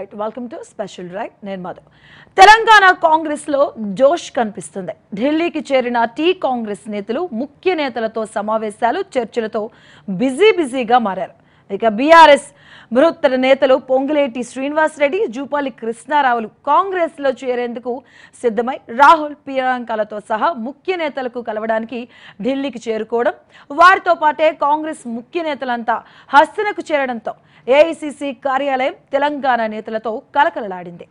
Right welcome to special right నేను మధు తెలంగాణ కాంగ్రెస్ లో జోష్ కనిపిస్తుంది ఢిల్లీకి చేరిన టీ కాంగ్రెస్ నేతలు ముఖ్య నేతలతో సమావేశాలు చర్చలతో బిజీ బిజీగా మారారు ఇక బీఆర్ఎస్ బృహత్తర నేతలు పొంగులేటి శ్రీనివాస్ రెడ్డి జూపాలి కృష్ణారావులు కాంగ్రెస్ లో చేరేందుకు సిద్ధమై రాహుల్ ప్రియాంకలతో సహా ముఖ్య నేతలకు కలవడానికి ఢిల్లీకి చేరుకోవడం వారితో పాటే కాంగ్రెస్ ముఖ్య నేతలంతా హస్తనకు చేరడంతో ఏఐసిసి కార్యాలయం తెలంగాణ నేతలతో కలకలలాడింది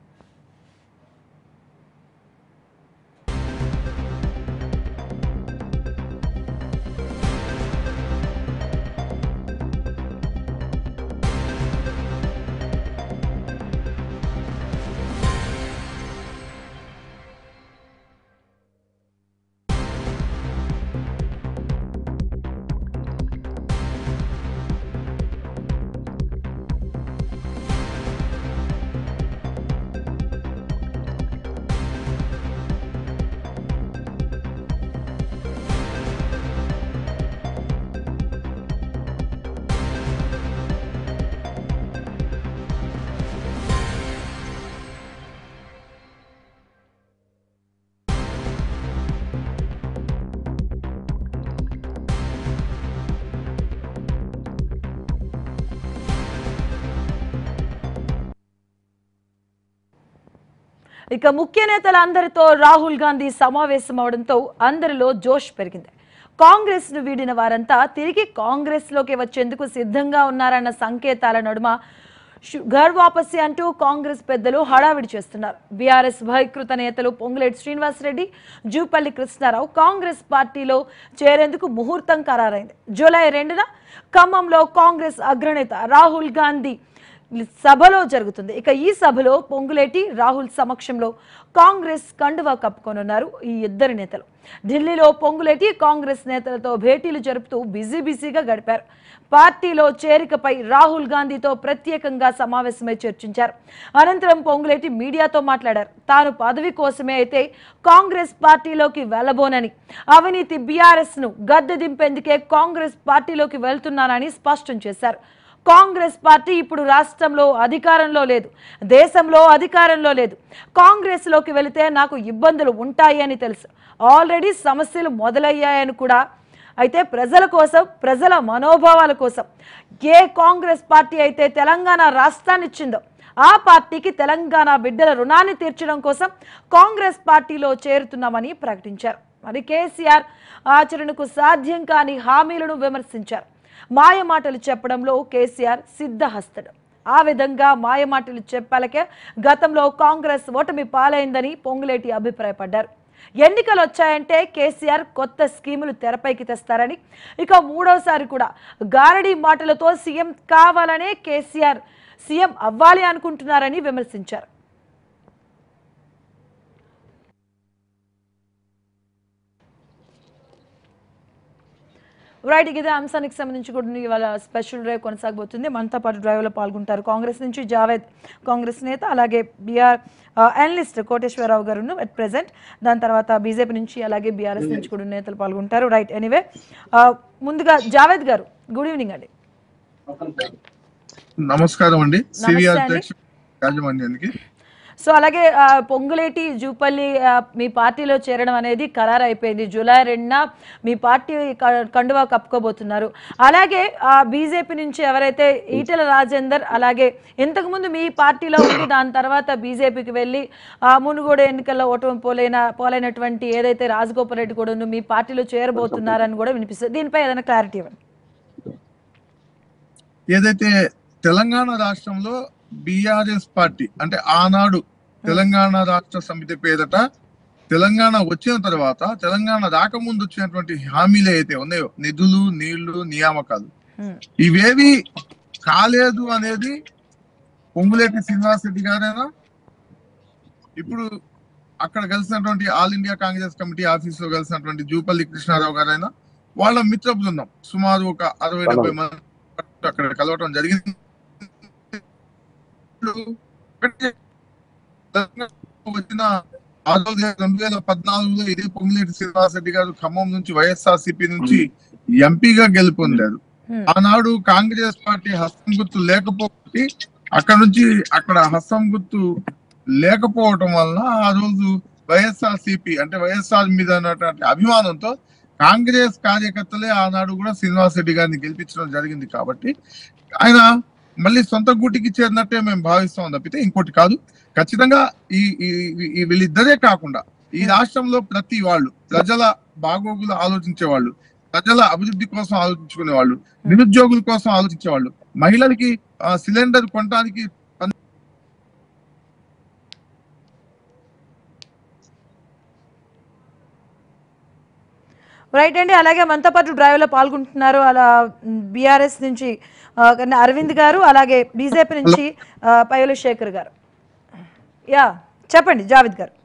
ఇక ముఖ్య నేతలందరితో రాహుల్ గాంధీ సమావేశం అవడంతో అందరిలో జోష్ పెరిగింది కాంగ్రెస్ ను వీడిన వారంతా తిరిగి కాంగ్రెస్ లోకి వచ్చేందుకు సిద్ధంగా ఉన్నారన్న సంకేతాల నడుమ షు- ఘర్ వాపసి అంటూ కాంగ్రెస్ పెద్దలు హడావిడి చేస్తున్నారు బీఆర్ఎస్ బహికృత నేతలు పొంగులేటి శ్రీనివాసరెడ్డి జూపల్లి కృష్ణారావు కాంగ్రెస్ పార్టీలో చేరేందుకు ముహూర్తం ఖరారైంది జూలై రెండున ఖమ్మంలో కాంగ్రెస్ అగ్రనేత రాహుల్ గాంధీ సభలో జరుగుతుంది ఇక ఈ సభలో పొంగులేటి రాహుల్ సమక్షంలో కాంగ్రెస్ కండువా కప్పుకొనున్నారు ఈ ఇద్దరు నేతలు ఢిల్లీలో పొంగులేటి కాంగ్రెస్ నేతలతో భేటీలు జరుపుతూ బిజీ బిజీగా గడిపారు పార్టీలో చేరికపై రాహుల్ గాంధీతో ప్రత్యేకంగా సమావేశమై చర్చించారు అనంతరం పొంగులేటి మీడియాతో మాట్లాడారు తాను పదవి కోసమే అయితే కాంగ్రెస్ పార్టీలోకి వెళ్ళబోనని అవినీతి బీఆర్ఎస్ ను గద్దె దింపేందుకే కాంగ్రెస్ పార్టీలోకి వెళ్తున్నానని స్పష్టం చేశారు కాంగ్రెస్ పార్టీ ఇప్పుడు రాష్ట్రంలో అధికారంలో లేదు దేశంలో అధికారంలో లేదు కాంగ్రెస్లోకి వెళితే నాకు ఇబ్బందులు ఉంటాయి అని తెలుసు ఆల్రెడీ సమస్యలు మొదలయ్యాయని కూడా అయితే ప్రజల కోసం ప్రజల మనోభావాల కోసం ఏ కాంగ్రెస్ పార్టీ అయితే తెలంగాణ రాష్ట్రాన్ని ఇచ్చిందో ఆ పార్టీకి తెలంగాణ బిడ్డల రుణాన్ని తీర్చడం కోసం కాంగ్రెస్ పార్టీలో చేరుతున్నామని ప్రకటించారు మరి కేసీఆర్ ఆచరణకు సాధ్యం కాని హామీలను విమర్శించారు మాయ మాటలు చెప్పడంలో కేసీఆర్ సిద్ధహస్తడు ఆ విధంగా మాయ మాటలు చెప్పాలకే గతంలో కాంగ్రెస్ ఓటమి పాలైందని పొంగులేటి అభిప్రాయపడ్డారు ఎన్నికలు వచ్చాయంటే కేసీఆర్ కొత్త స్కీములు తెరపైకి తెస్తారని ఇక మూడోసారి కూడా గారడీ మాటలతో సీఎం కావాలనే కేసీఆర్ సీఎం అవ్వాలి అనుకుంటున్నారని విమర్శించారు రైట్ ఇదే అంశానికి సంబంధించి కూడా ఇవాళ స్పెషల్ డ్రైవ్ కొనసాగబోతుంది మనతో పాటు డ్రైవ్లో పాల్గొంటారు కాంగ్రెస్ నుంచి జావేద్ కాంగ్రెస్ నేత అలాగే బీఆర్ అనలిస్ట్ కోటేశ్వరరావు గారు అట్ ప్రెసెంట్ దాని తర్వాత బీజేపీ నుంచి అలాగే బీఆర్ఎస్ నుంచి కూడా నేతలు పాల్గొంటారు రైట్ ఎనీవే ముందుగా జావేద్ గారు గుడ్ ఈవినింగ్ అండి నమస్కారం అండి సివిఆర్ అండి. అధ్యక్షుడు యాజమాన్యానికి సో అలాగే ఆ, పొంగులేటి జూపల్లి ఆ, మీ పార్టీలో చేరడం అనేది ఖరారు అయిపోయింది జూలై రెండున మీ పార్టీ క- కండువా కప్పుకోబోతున్నారు అలాగే ఆ బీజేపీ నుంచి ఎవరైతే ఈటెల రాజేందర్ అలాగే ఇంతకుముందు మీ పార్టీలో ఉండి దాని తర్వాత బీజేపీకి వెళ్ళి ఆ మునుగోడు ఎన్నికల్లో ఓటమి పోలైన పోలైనటువంటి ఏదైతే రాజగోపాల్ రెడ్డి కూడా మీ పార్టీలో చేరబోతున్నారని కూడా వినిపిస్తుంది దీనిపై ఏదైనా క్లారిటీ ఇవ్వండి ఏదైతే తెలంగాణ రాష్ట్రంలో బిఆర్ఎస్ పార్టీ అంటే ఆనాడు తెలంగాణ రాష్ట్ర సమితి పేదట తెలంగాణ వచ్చిన తర్వాత తెలంగాణ రాకముందు వచ్చినటువంటి హామీలు అయితే ఉన్నాయో నిధులు నీళ్లు నియామకాలు హ్మ్. ఇవేవి కాలేదు అనేది పొంగులేటి శ్రీనివాస్ రెడ్డి గారేనా ఇప్పుడు అక్కడ కలిసినటువంటి all India Congress committee office లో కలిసినటువంటి జూపల్లి కృష్ణారావు గారైనా వాళ్ళ మిత్ర బృందం సుమారు ఒక అరవై డెబ్బై మంది అక్కడ కలవటం జరిగింది ఇప్పుడు ఒకటి వచ్చిన ఆ రోజు రెండు వేల పద్నాలుగులో ఇదే పొంగులేటి శ్రీనివాస్ రెడ్డి గారు ఖమ్మం నుంచి వైఎస్ఆర్ సిపి నుంచి ఎంపీగా గెలుపొందారు హ్మ్. ఆనాడు కాంగ్రెస్ పార్టీ హస్తం గుర్తు లేకపోతే అక్కడ నుంచి అక్కడ హస్తం గుర్తు లేకపోవటం వలన ఆ రోజు వైఎస్ఆర్ సిపి అంటే వైఎస్ఆర్ మీద ఉన్నటువంటి అభిమానంతో కాంగ్రెస్ కార్యకర్తలే ఆనాడు కూడా శ్రీనివాస్ రెడ్డి గారిని గెలిపించడం జరిగింది కాబట్టి ఆయన మళ్ళీ సొంత గూటికి చేరినట్టే మేము భావిస్తాం తప్పితే ఇంకోటి కాదు ఖచ్చితంగా ఈ ఈ- ఈ వీళ్ళిద్దరే కాకుండా ఈ రాష్ట్రంలో ప్రతి వాళ్ళు ప్రజల బాగోగులు ఆలోచించే వాళ్ళు ప్రజల అభివృద్ధి కోసం ఆలోచించుకునే వాళ్ళు నిరుద్యోగుల కోసం ఆలోచించే వాళ్ళు మహిళలకి ఆ, సిలిండర్ కొనడానికి రైట్ అండి అలాగే మనతో పాటు డ్రైవ్లో పాల్గొంటున్నారు అలా బీఆర్ఎస్ నుంచి ఆ, కన్నా అరవింద్ గారు అలాగే బీజేపీ నుంచి ఆ, పయోలి శేఖర్ గారు యా చెప్పండి జావేద్ గారు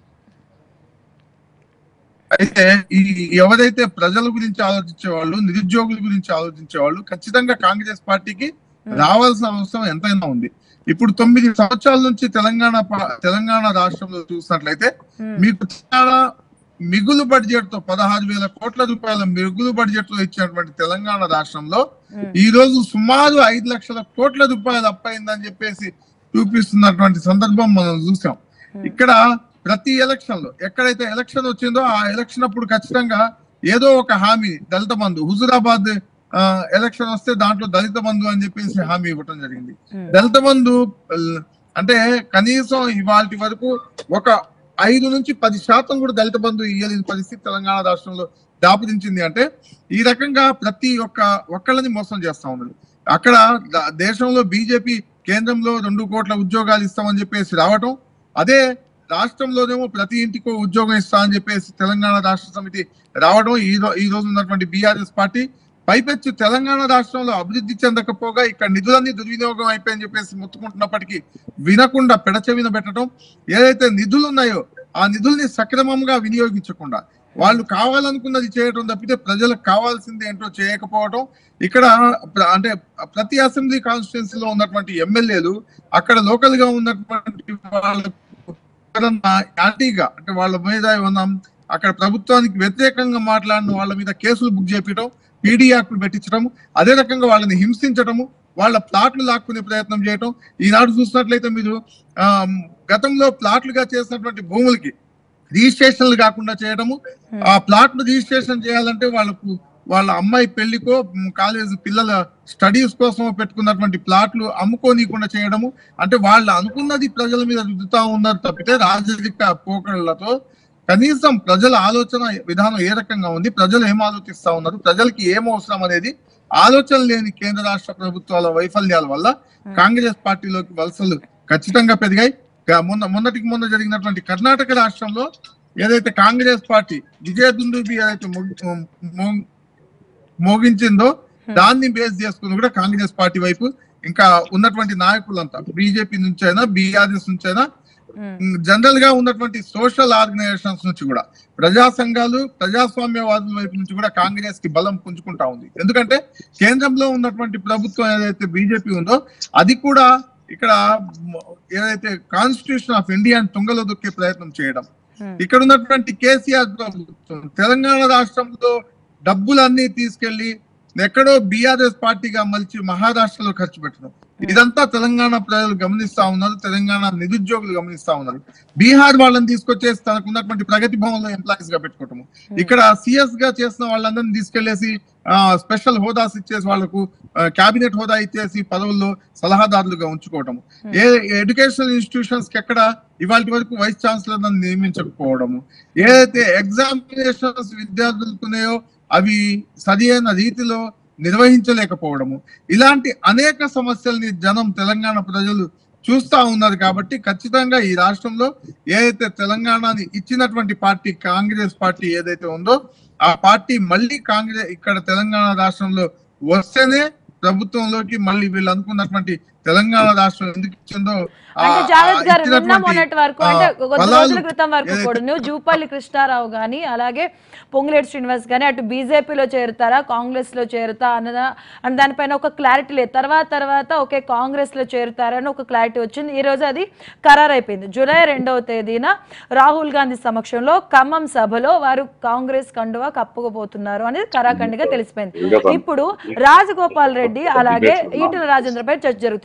అయితే ఈ ఎవరైతే ప్రజల గురించి ఆలోచించే వాళ్ళు నిరుద్యోగుల గురించి ఆలోచించే వాళ్ళు ఖచ్చితంగా కాంగ్రెస్ పార్టీకి రావాల్సిన అవసరం ఎంతైనా ఉంది ఇప్పుడు తొమ్మిది సంవత్సరాల నుంచి తెలంగాణ పా- తెలంగాణ రాష్ట్రంలో చూసినట్లయితే Hmm. మీకు చాలా మిగులు బడ్జెట్ తో పదహారు వేల కోట్ల రూపాయల మిగులు బడ్జెట్ తో ఇచ్చినటువంటి తెలంగాణ రాష్ట్రంలో Hmm. ఈ రోజు సుమారు ఐదు లక్షల కోట్ల రూపాయలు అప్పయిందని చెప్పేసి చూపిస్తున్నటువంటి సందర్భం మనం చూసాం ఇక్కడ ప్రతి ఎలక్షన్ లో ఎక్కడైతే ఎలక్షన్ వచ్చిందో ఆ ఎలక్షన్ అప్పుడు ఖచ్చితంగా ఏదో ఒక హామీ దళిత బంధు హుజురాబాద్ ఆ, ఎలక్షన్ వస్తే దాంట్లో దళిత బంధు అని చెప్పేసి హామీ ఇవ్వటం జరిగింది Hmm. దళిత బంధు ల్- అంటే కనీసం ఇవాళ వరకు ఒక ఐదు నుంచి పది శాతం కూడా దళిత బంధు ఇయ్యలేని పరిస్థితి తెలంగాణ రాష్ట్రంలో దాపురించింది అంటే ఈ రకంగా ప్రతి ఒక్క ఒక్కళ్ళని మోసం చేస్తా ఉన్నారు అక్కడ ద- దేశంలో బీజేపీ కేంద్రంలో రెండు కోట్ల ఉద్యోగాలు ఇస్తామని చెప్పేసి రావటం అదే రాష్ట్రంలోనేమో ప్రతి ఇంటికో ఉద్యోగం ఇస్తా అని చెప్పేసి తెలంగాణ రాష్ట్ర సమితి రావడం ఈ రో- ఈ రోజు ఉన్నటువంటి బీఆర్ఎస్ పార్టీ పైపెచ్చు తెలంగాణ రాష్ట్రంలో అభివృద్ధి చెందకపోగా ఇక్కడ నిధులన్నీ దుర్వినియోగం అయిపోయని చెప్పేసి మొత్తుకుంటున్నప్పటికీ వినకుండా పెడచెవిన పెట్టడం ఏదైతే నిధులు ఉన్నాయో ఆ నిధుల్ని సక్రమంగా వినియోగించకుండా వాళ్ళు కావాలనుకున్నది చేయడం తప్పితే ప్రజలకు కావాల్సింది ఏంటో చేయకపోవడం ఇక్కడ ప్ర- అంటే ప్రతి అసెంబ్లీ కాన్స్టిట్యున్సీలో ఉన్నటువంటి ఎమ్మెల్యేలు అక్కడ లోకల్ గా ఉన్నటువంటి వాళ్ళకు ఎవరన్నా యాంటీగా అంటే వాళ్ళ మీద ఏమన్నా అక్కడ ప్రభుత్వానికి వ్యతిరేకంగా మాట్లాడిన వాళ్ళ మీద కేసులు బుక్ చేపించడం పీడీ యాక్టులు పెట్టించడం అదే రకంగా వాళ్ళని హింసించడము వాళ్ళ ప్లాట్లు లాక్కునే ప్రయత్నం చేయటం ఈనాడు చూసినట్లయితే మీరు ఆ, గతంలో ప్లాట్లుగా చేసినటువంటి భూములకి రిజిస్ట్రేషన్లు కాకుండా చేయడము ఆ ప్లాట్లు రిజిస్ట్రేషన్ చేయాలంటే వాళ్ళకు వాళ్ళ అమ్మాయి పెళ్లికో మ్, కాలేజ్ పిల్లల స్టడీస్ కోసం పెట్టుకున్నటువంటి ప్లాట్లు అమ్ముకోనీయకుండా చేయడము అంటే వాళ్ళు అనుకున్నది ప్రజల మీద రుద్దుతా ఉన్నారు తప్పితే రాజరిక పోకడలతో కనీసం ప్రజల ఆలోచన విధానం ఏ రకంగా ఉంది ప్రజలు ఏం ఆలోచిస్తా ఉన్నారు ప్రజలకి ఏం అవసరం అనేది ఆలోచన లేని కేంద్ర రాష్ట్ర ప్రభుత్వాల వైఫల్యాల వల్ల కాంగ్రెస్ పార్టీలోకి వలసలు ఖచ్చితంగా పెరిగాయి గా- మొన్న మొన్నటికి మొన్న జరిగినటువంటి కర్ణాటక రాష్ట్రంలో ఏదైతే కాంగ్రెస్ పార్టీ విజయదుందుబి ఏదైతే మోగి- మో- మోగించిందో దాన్ని బేస్ చేసుకుని కూడా కాంగ్రెస్ పార్టీ వైపు ఇంకా ఉన్నటువంటి నాయకులంతా బీజేపీ నుంచి అయినా బీఆర్ఎస్ నుంచి అయినా ఉమ్, జనరల్ గా ఉన్నటువంటి సోషల్ ఆర్గనైజేషన్స్ నుంచి కూడా ప్రజా సంఘాలు ప్రజాస్వామ్యవాదుల వైపు నుంచి కూడా కాంగ్రెస్ కి బలం పుంజుకుంటా ఉంది ఎందుకంటే కేంద్రంలో ఉన్నటువంటి ప్రభుత్వం ఏదైతే బీజేపీ ఉందో అది కూడా ఇక్కడ మ- ఏదైతే కాన్స్టిట్యూషన్ ఆఫ్ ఇండియా తుంగలో దొక్కే ప్రయత్నం చేయడం ఉమ్, ఇక్కడ ఉన్నటువంటి కేసీఆర్ ప్రభుత్వం తెలంగాణ రాష్ట్రంలో డబ్బులన్నీ తీసుకెళ్లి ఎక్కడో బీఆర్ఎస్ పార్టీగా మలిచి మహారాష్ట్రలో ఖర్చు పెట్టడం ఇదంతా తెలంగాణ ప్రజలు గమనిస్తా ఉన్నారు తెలంగాణ నిరుద్యోగులు గమనిస్తా ఉన్నారు బీహార్ వాళ్ళని తీసుకొచ్చేసి తనకు ఉన్నటువంటి ప్రగతి భవన్ లో ఎంప్లాయీస్ గా పెట్టుకోవటము ఇక్కడ సిఎస్ గా చేసిన వాళ్ళందరినీ తీసుకెళ్లేసి స్పెషల్ హోదాస్ ఇచ్చేసి వాళ్ళకు కేబినెట్ హోదా ఇచ్చేసి పదవుల్లో సలహాదారులుగా ఉంచుకోవటము ఏ ఎడ్యుకేషనల్ ఇన్స్టిట్యూషన్స్ కి ఎక్కడ ఇవాళ వరకు వైస్ ఛాన్సలర్ నియమించకపోవడము ఏదైతే ఎగ్జామినేషన్స్ విద్యార్థులకున్నాయో అవి సరి అయిన రీతిలో నిర్వహించలేకపోవడము ఇలాంటి అనేక సమస్యల్ని జనం తెలంగాణ ప్రజలు చూస్తా ఉన్నారు కాబట్టి ఖచ్చితంగా ఈ రాష్ట్రంలో ఏదైతే తెలంగాణని ఇచ్చినటువంటి పార్టీ కాంగ్రెస్ పార్టీ ఏదైతే ఉందో ఆ పార్టీ మళ్ళీ కాంగ్రెస్ ఇక్కడ తెలంగాణ రాష్ట్రంలో వస్తేనే ప్రభుత్వంలోకి మళ్ళీ వీళ్ళు అనుకున్నటువంటి తెలంగాణ రాష్ట్రం ఎందుకు ఇచ్చిందో ఆ- అంటే ఆ జావేద్ గారు నిన్న ఇచ్చినటువంటి, మొన్నటి వరకు ఆ, అంటే కొద్ది ఫలాలు రోజుల క్రితం వరకు ఏదైతే- కూడా జూపల్లి కృష్ణారావు గాని అలాగే పొంగులేటి శ్రీనివాస్ గాని అటు బీజేపీలో చేరుతారా కాంగ్రెస్ లో చేరుతా అన్నదా అని దానిపైన ఒక క్లారిటీ లేదు తర్వాత తర్వాత ఓకే కాంగ్రెస్ లో చేరుతారని ఒక క్లారిటీ వచ్చింది ఈ రోజు అది ఖరారైపోయింది జూలై రెండవ తేదీన రాహుల్ గాంధీ సమక్షంలో ఖమ్మం సభలో వారు కాంగ్రెస్ కండువా కప్పుకోబోతున్నారు అనేది ఖరాఖండిగా తెలిసిపోయింది ఇప్పుడు రాజగోపాల్ రెడ్డి అలాగే ఈటల రాజేంద్రపై చర్చ జరుగుతుంది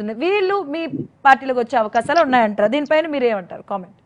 వస్తున్నాయి వీళ్ళు మీ పార్టీలోకి వచ్చే అవకాశాలు ఉన్నాయంటారు దీనిపైన మీరు ఏమంటారు కామెంట్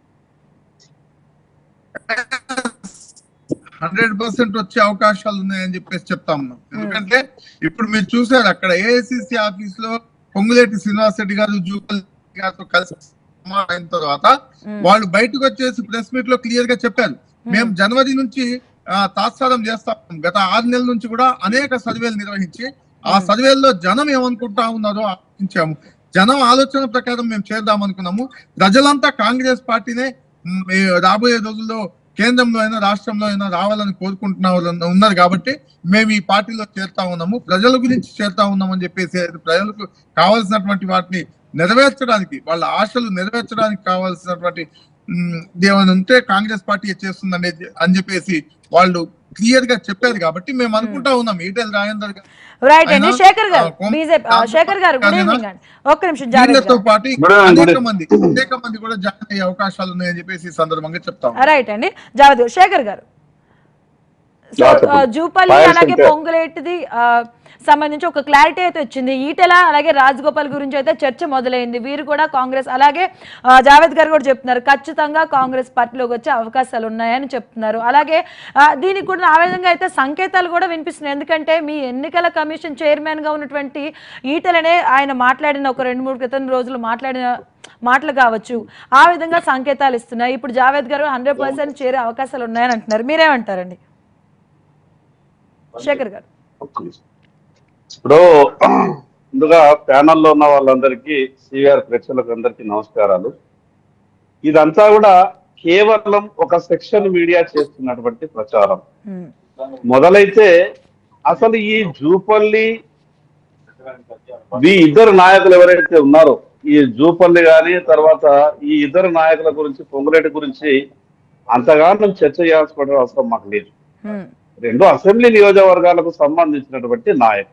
హండ్రెడ్ పర్సెంట్ వచ్చే అవకాశాలు ఉన్నాయని చెప్పేసి చెప్తా ఉన్నాం ఎందుకంటే ఇప్పుడు మీరు చూసారు అక్కడ ఏఐసిసి ఆఫీస్ లో పొంగులేటి శ్రీనివాస్ రెడ్డి గారు జూపల్ గారితో కలిసి సమావేశం అయిన తర్వాత వాళ్ళు బయటకు వచ్చేసి ప్రెస్ మీట్ లో క్లియర్ గా చెప్పారు మేము జనవరి నుంచి ఆ, తాత్సారం చేస్తాం గత ఆరు నెలల నుంచి కూడా అనేక సర్వేలు నిర్వహించి ఆ సర్వేల్లో జనం ఏమనుకుంటా ఉన్నారో ఆలోచించాము జనం ఆలోచన ప్రకారం మేము చేద్దాం అనుకున్నాము ప్రజలంతా కాంగ్రెస్ పార్టీనే మ్, ఈ రాబోయే రోజుల్లో కేంద్రంలో అయినా రాష్ట్రంలో అయినా రావాలని కోరుకుంటున్న వాళ్ళు ఉన్నారు కాబట్టి మేము ఈ పార్టీలో చేరుతా ఉన్నాము ప్రజల గురించి చేరుతా ఉన్నాం అని చెప్పేసి ప్రజలకు కావాల్సినటువంటి వాటిని నెరవేర్చడానికి వాళ్ళ ఆశలు నెరవేర్చడానికి కావాల్సినటువంటి మ్, ఏమైనా ఉంటే కాంగ్రెస్ పార్టీ చేస్తుంది అనేది అని చెప్పేసి వాళ్ళు క్లియర్ గా చెప్పారు కాబట్టి మేము అనుకుంటా ఉన్నాం ఈటెల్ రాజేందర్ గారు రైట్ అండి ఆయన, శేఖర్ గారు ఆ, కోమ- బీజేపీ ఆ, శేఖర్ గారు గుడ్ ఈవినింగ్ అండి ఒక్క నిమిషం జాగ్రత్త వీళ్ళతో పాటు Good evening, good అనేక evening. మంది అనేక మంది కూడా జాయిన్ అయ్యే అవకాశాలు ఉన్నాయని చెప్పేసి ఈ సందర్భంగా చెప్తాం రైట్ అండి జావద్ గారు. శేఖర్ గారు సో Yeah, చెప్పండి. ఆ, జూపల్లి Fire అలాగే center. పొంగులేటిది ఆ, సంబంధించి ఒక క్లారిటీ అయితే వచ్చింది ఈటెల అలాగే రాజగోపాల్ గురించి అయితే చర్చ మొదలైంది వీరు కూడా కాంగ్రెస్ అలాగే ఆ, జావేద్ గారు కూడా చెప్తున్నారు ఖచ్చితంగా కాంగ్రెస్ పార్టీలోకి వచ్చే అవకాశాలు ఉన్నాయని చెప్తున్నారు అలాగే ఆ, దీనికి కూడా ఆ విధంగా అయితే సంకేతాలు కూడా వినిపిస్తున్నాయి ఎందుకంటే మీ ఎన్నికల కమిషన్ చైర్మన్ గా ఉన్నటువంటి ఈటలనే ఆయన మాట్లాడిన ఒక రెండు మూడు క్రితం రోజులు మాట్లాడిన మాటలు కావచ్చు ఆ విధంగా సంకేతాలు ఇస్తున్నాయి ఇప్పుడు జావేద్ గారు హండ్రెడ్ పర్సెంట్ చేరే అవకాశాలు ఉన్నాయని అంటున్నారు మీరేమంటారండి శేఖర్ గారు ఇప్పుడు ముందుగా ప్యానల్లో ఉన్న వాళ్ళందరికీ సివిఆర్ ప్రేక్షకులకు అందరికీ నమస్కారాలు ఇదంతా కూడా కేవలం ఒక సెక్షన్ మీడియా చేస్తున్నటువంటి ప్రచారం ఉమ్, మొదలైతే అసలు ఈ జూపల్లి ఈ ఇద్దరు నాయకులు ఎవరైతే ఉన్నారో ఈ జూపల్లి గాని తర్వాత ఈ ఇద్దరు నాయకుల గురించి పొంగులేటి గురించి అంతగానం చర్చ చేయాల్సిన అవసరం మాకు లేదు ఉమ్, రెండు అసెంబ్లీ నియోజకవర్గాలకు సంబంధించినటువంటి నాయకులు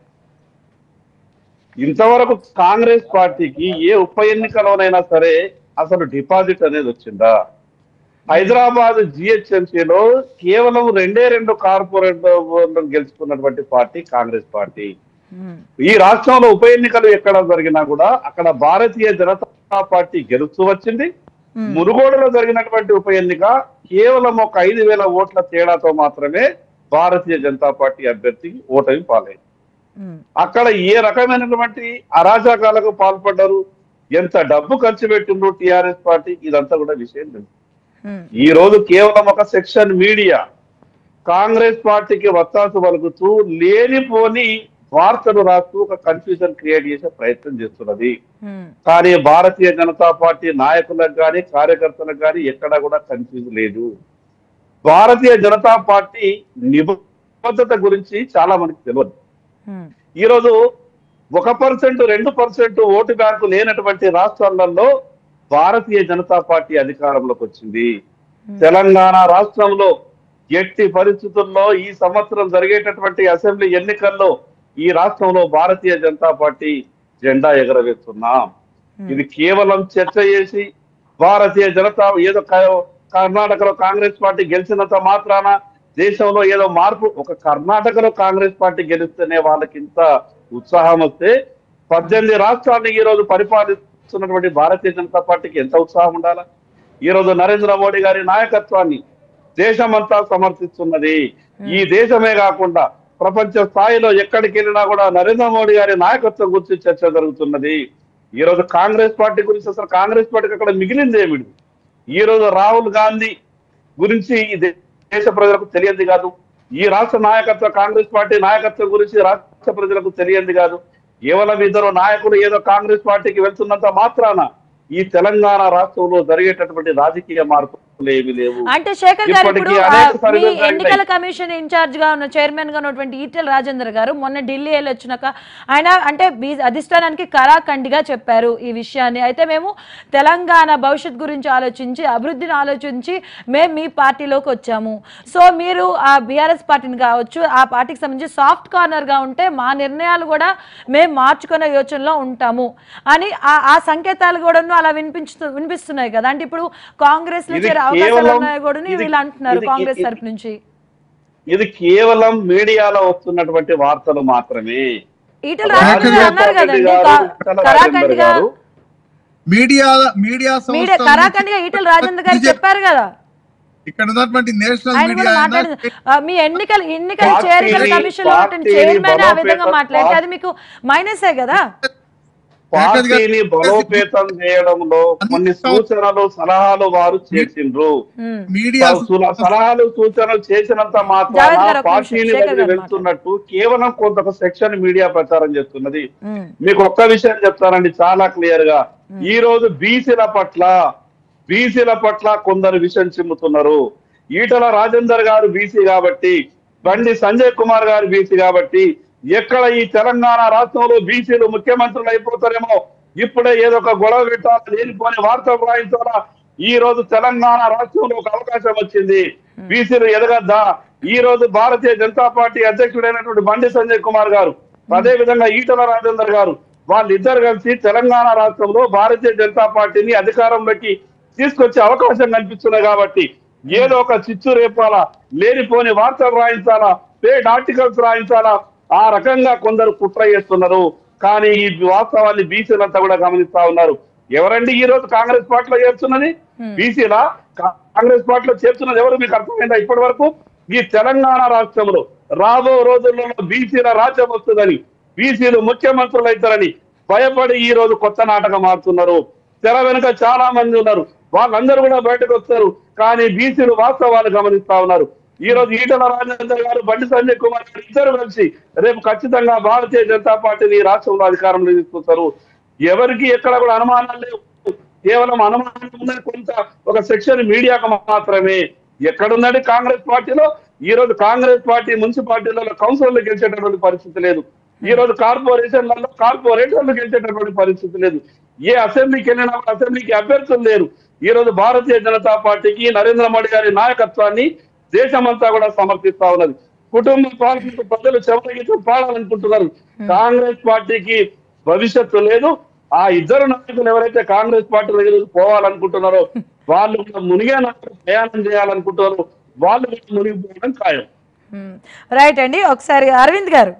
ఇంతవరకు కాంగ్రెస్ పార్టీకి ఏ ఉప ఎన్నికలోనైనా సరే అసలు డిపాజిట్ అనేది వచ్చిందా హైదరాబాద్ జిహెచ్ఎంసీలో కేవలం రెండే రెండు కార్పొరేట్ గెలుచుకున్నటువంటి పార్టీ కాంగ్రెస్ పార్టీ ఉమ్, ఈ రాష్ట్రంలో ఉప ఎన్నికలు ఎక్కడ జరిగినా కూడా అక్కడ భారతీయ జనతా పార్టీ గెలుస్తూ వచ్చింది ఉమ్, మునుగోడులో జరిగినటువంటి ఉప ఎన్నిక కేవలం ఒక ఐదు వేల ఓట్ల తేడాతో మాత్రమే భారతీయ జనతా పార్టీ అభ్యర్థికి ఓటమి పాలైంది ఉమ్, అక్కడ ఏ రకమైనటువంటి అరాచకాలకు పాల్పడ్డారు ఎంత డబ్బు ఖర్చు పెట్టిండ్రు టిఆర్ఎస్ పార్టీ ఇదంతా కూడా విషయం తెలుసు ఉమ్, ఈ రోజు కేవలం ఒక సెక్షన్ మీడియా కాంగ్రెస్ పార్టీకి వత్తాసు పలుకుతూ లేనిపోని వార్తలు రాస్తూ ఒక కన్ఫ్యూజన్ క్రియేట్ చేసే ప్రయత్నం చేస్తున్నది ఉమ్, కానీ భారతీయ జనతా పార్టీ నాయకులకు కానీ కార్యకర్తలకు కానీ ఎక్కడా కూడా కన్ఫ్యూజ్ లేదు భారతీయ జనతా పార్టీ నిబద్ధత గురించి చాలా మందికి తెలియదు ఉమ్, ఈ రోజు ఒక పర్సెంట్ రెండు పర్సెంట్ ఓటు బ్యాంకు లేనటువంటి రాష్ట్రాలలో భారతీయ జనతా పార్టీ అధికారంలోకి వచ్చింది తెలంగాణ రాష్ట్రంలో ఎట్టి పరిస్థితుల్లో ఈ సంవత్సరం జరిగేటటువంటి అసెంబ్లీ ఎన్నికల్లో ఈ రాష్ట్రంలో భారతీయ జనతా పార్టీ జెండా ఎగరవేస్తున్నాం ఇది కేవలం చర్చ చేసి భారతీయ జనతా ఏదో క- కర్ణాటకలో కాంగ్రెస్ పార్టీ గెలిచినంత మాత్రాన దేశంలో ఏదో మార్పు ఒక కర్ణాటకలో కాంగ్రెస్ పార్టీ గెలిస్తేనే వాళ్ళకి ఇంత ఉత్సాహం వస్తే పద్దెనిమిది రాష్ట్రాన్ని ఈ రోజు పరిపాలిస్తున్నటువంటి భారతీయ జనతా పార్టీకి ఎంత ఉత్సాహం ఉండాలా ఈ రోజు నరేంద్ర మోడీ గారి నాయకత్వాన్ని దేశమంతా సమర్థిస్తున్నది ఈ దేశమే కాకుండా ప్రపంచ స్థాయిలో ఎక్కడికి వెళ్ళినా కూడా నరేంద్ర మోడీ గారి నాయకత్వం గురించి చర్చ జరుగుతున్నది ఈ రోజు కాంగ్రెస్ పార్టీ గురించి అసలు కాంగ్రెస్ పార్టీకి అక్కడ మిగిలింది ఏమిటి ఈ రోజు రాహుల్ గాంధీ గురించి ఈ దే- దేశ ప్రజలకు తెలియంది కాదు ఈ రాష్ట్ర నాయకత్వ కాంగ్రెస్ పార్టీ నాయకత్వం గురించి రాష్ట్ర ప్రజలకు తెలియంది కాదు కేవలం ఇద్దరు నాయకులు ఏదో కాంగ్రెస్ పార్టీకి వెళ్తున్నంత మాత్రాన ఈ తెలంగాణ రాష్ట్రంలో జరిగేటటువంటి రాజకీయ మార్పులు ఏమీ లేవు అంటే శేఖర్ గారు ఇప్పుడు ఇప్పటికీ ఆ, అనేక మీ సర్వేలు జరిగినాయి. ఎన్నికల కమిషన్ ఇన్ఛార్జ్ గా ఉన్న చైర్మన్ గా ఉన్నటువంటి ఈటెల రాజేందర్ గారు మొన్న ఢిల్లీ వెళ్ళి వచ్చినాక ఆయన అంటే బీ అధిష్టానానికి కరాఖండిగా చెప్పారు ఈ విషయాన్ని అయితే మేము తెలంగాణ భవిష్యత్ గురించి ఆలోచించి అభివృద్ధిని ఆలోచించి మేము మీ పార్టీలోకి వచ్చాము సో మీరు ఆ బీఆర్ఎస్ పార్టీని కావచ్చు ఆ పార్టీకి సంబంధించి సాఫ్ట్ కార్నర్ గా ఉంటే మా నిర్ణయాలు కూడా మేము మార్చుకునే యోచనలో ఉంటాము అని ఆ ఆ సంకేతాలు కూడా అలా వినిపించు వినిపిస్తున్నాయి కదా అంటే ఇప్పుడు కాంగ్రెస్ లో ఇది చేరే అవకాశాలు కేవలం- ఉన్నాయో కూడా ఇది- వీళ్ళు అంటున్నారు ఇది- కాంగ్రెస్ ఇది- తరపు నుంచి ఇది కేవలం మీడియాలో వస్తున్నటువంటి వార్తలు మాత్రమే ఈటల రాజేందర్ గారు అన్నారు కదండి కా- కరాఖండిగా మీడియా మీడియా మీడియా సంస్థ కరాఖండిగా ఈటల రాజేందర్ గారు చెప్పారు కదా ఇక్కడ ఉన్నటువంటి నేషనల్ ఆయన మీడియా కూడా అయినా, మాట్లాడింది ఆ, మీ ఎన్నికల ఎన్నికల పార్టీని- చేరికల కమిషన్ లో పార్టీని చైర్మన్ ఆ విధంగా బలోపేతం- మాట్లాడితే అది మీకు మైనసే కదా పార్టీని బలోపేతం చేయడంలో కొన్ని సూచనలు సలహాలు వారు చేసిండ్రు ఉమ్, మీడియా సుల- సలహాలు సూచనలు చేసినంత జావేద్ మాత్రాన గారు ఒక నిమిషం, పార్టీని శేఖర్ వదిలి గారు వెళ్తున్నట్టు కేవలం కొంత సెక్షన్ మీడియా ప్రచారం చేస్తున్నది ఉమ్, మీకు ఒక్క విషయం చెప్తానండి చాలా క్లియర్ గా ఈ రోజు బీసీల పట్ల బీసీల పట్ల కొందరు విషయం చిమ్ముతున్నారు ఈటల రాజేందర్ గారు బీసీ కాబట్టి బండి సంజయ్ కుమార్ గారు బీసీ కాబట్టి ఎక్కడ ఈ తెలంగాణ రాష్ట్రంలో బీసీలు ముఖ్యమంత్రులు అయిపోతారేమో ఇప్పుడే ఏదో ఒక గొడవ పెట్టాలా లేనిపోని వార్తలు రాయించాలా ఈ రోజు తెలంగాణ రాష్ట్రంలో ఒక అవకాశం వచ్చింది బీసీలు ఎదగద్దా ఈ రోజు భారతీయ జనతా పార్టీ అధ్యక్షుడైనటువంటి బండి సంజయ్ కుమార్ గారు అదే విధంగా ఈటల రాజేందర్ గారు వాళ్ళిద్దరు కలిసి తెలంగాణ రాష్ట్రంలో భారతీయ జనతా పార్టీని అధికారంలోకి తీసుకొచ్చే అవకాశం కనిపిస్తుంది కాబట్టి ఏదో ఒక చిచ్చు రేపాలా లేనిపోని వార్తలు రాయించాలా పేడ్ ఆర్టికల్స్ రాయించాలా ఆ రకంగా కొందరు కుట్ర చేస్తున్నారు కానీ ఈ వాస్తవాన్ని బీసీలంతా కూడా గమనిస్తా ఉన్నారు ఎవరండి ఈ రోజు కాంగ్రెస్ పార్టీలో చేస్తున్నది బీసీలా కాంగ్రెస్ పార్టీలో చేస్తున్నది ఎవరు మీకు అర్థమైందా ఇప్పటి వరకు ఈ తెలంగాణ రాష్ట్రంలో రాబో రోజుల్లో బీసీల రాజ్యం వస్తుందని బీసీలు ముఖ్యమంత్రులు అవుతారని భయపడి ఈ రోజు కొత్త నాటకం ఆడుతున్నారు తెర వెనుక చాలా మంది ఉన్నారు వాళ్ళందరూ కూడా బయటకు వస్తారు కానీ బీసీలు వాస్తవాలు గమనిస్తా ఉన్నారు ఈ రోజు ఈటల రాజేందర్ గారు బండి సంజయ్ కుమార్ గారు ఇద్దరు కలిసి రేపు ఖచ్చితంగా భారతీయ జనతా పార్టీని ఈ రాష్ట్రంలో అధికారంలో తీసుకొస్తారు ఎవరికి ఎక్కడ కూడా అనుమానాలు లేవు కేవలం అనుమానం ఉన్నది కొంత ఒక సెక్షన్ మీడియాకు మాత్రమే ఎక్కడున్నది కాంగ్రెస్ పార్టీలో ఈ రోజు కాంగ్రెస్ పార్టీ మున్సిపాలిటీలలో కౌన్సిలర్లు గెలిచేటటువంటి పరిస్థితి లేదు ఈ రోజు కార్పొరేషన్లలో కార్పొరేటర్లు గెలిచేటటువంటి పరిస్థితి లేదు ఏ అసెంబ్లీకి వెళ్ళినా కూడా అసెంబ్లీకి అభ్యర్థులు లేరు ఈ రోజు భారతీయ జనతా పార్టీకి నరేంద్ర మోడీ గారి నాయకత్వాన్ని దేశమంతా కూడా సమర్థిస్తా ఉన్నది కుటుంబ పాలనకు ప్రజలు చెవరగీతం పాడాలనుకుంటున్నారు కాంగ్రెస్ పార్టీకి భవిష్యత్తు లేదు ఆ ఇద్దరు నాయకులు ఎవరైతే కాంగ్రెస్ పార్టీ దగ్గర పోవాలనుకుంటున్నారో వాళ్ళు కూడా మునిగే నాయకులు ప్రయాణం చేయాలనుకుంటున్నారు వాళ్ళు కూడా మునిగిపోవడం ఖాయం ఉమ్. రైట్ అండి ఒకసారి అరవింద్ గారు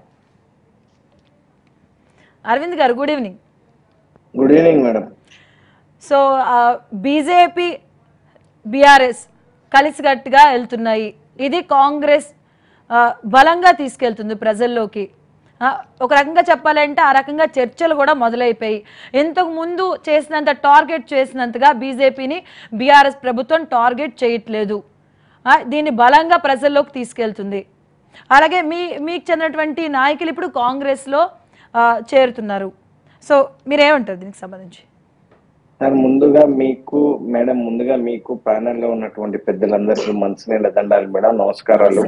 అరవింద్ గారు good evening good evening madam so BJP BRS కలిసికట్టుగా వెళ్తున్నాయి ఇది కాంగ్రెస్ ఆ, బలంగా తీసుకెళ్తుంది ప్రజల్లోకి ఆ, ఒక రకంగా చెప్పాలంటే ఆ రకంగా చర్చలు కూడా మొదలైపోయి ఇంతకు ముందు చేసినంత టార్గెట్ చేసినంతగా బీజేపీని బీఆర్ఎస్ ప్రభుత్వం టార్గెట్ చేయట్లేదు ఆ, దీన్ని బలంగా ప్రజల్లోకి తీసుకెళ్తుంది అలాగే మీ మీకు చెందినటువంటి నాయకులు ఇప్పుడు కాంగ్రెస్లో ఆ, చేరుతున్నారు సో మీరేమంటారు దీనికి సంబంధించి సార్ ముందుగా మీకు మేడం ముందుగా మీకు ప్యానెల్ లో ఉన్నటువంటి పెద్దలందరికీ మంచినీళ్ళ దండాలు మేడం నమస్కారాలు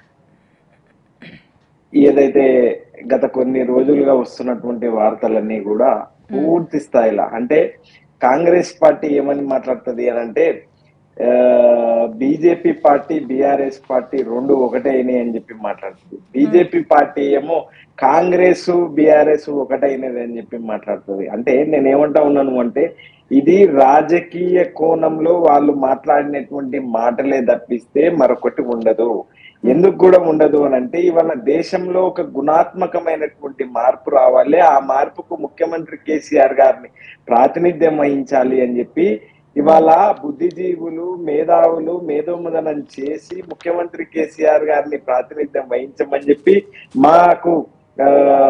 ఏదైతే గత కొన్ని రోజులుగా వస్తున్నటువంటి వార్తలన్నీ కూడా పూర్తి స్థాయిలో అంటే కాంగ్రెస్ పార్టీ ఏమని మాట్లాడుతుంది అని అంటే బీజేపీ పార్టీ బీఆర్ఎస్ పార్టీ రెండు ఒకటే అయినాయి అని చెప్పి మాట్లాడుతుంది బీజేపీ పార్టీ ఏమో కాంగ్రెస్ బీఆర్ఎస్ ఒకటైనది అని చెప్పి మాట్లాడుతుంది అంటే నేను ఏమంటా ఉన్నాను అంటే ఇది రాజకీయ కోణంలో వాళ్ళు మాట్లాడినటువంటి మాటలే తప్పిస్తే మరొకటి ఉండదు ఎందుకు కూడా ఉండదు అని అంటే ఇవాళ దేశంలో ఒక గుణాత్మకమైనటువంటి మార్పు రావాలి ఆ మార్పుకు ముఖ్యమంత్రి కేసీఆర్ గారిని ప్రాతినిధ్యం వహించాలి అని చెప్పి ఇవాళ బుద్ధిజీవులు మేధావులు మేధోమదనం చేసి ముఖ్యమంత్రి కేసీఆర్ గారిని ప్రాతినిధ్యం వహించమని చెప్పి మాకు ఆ,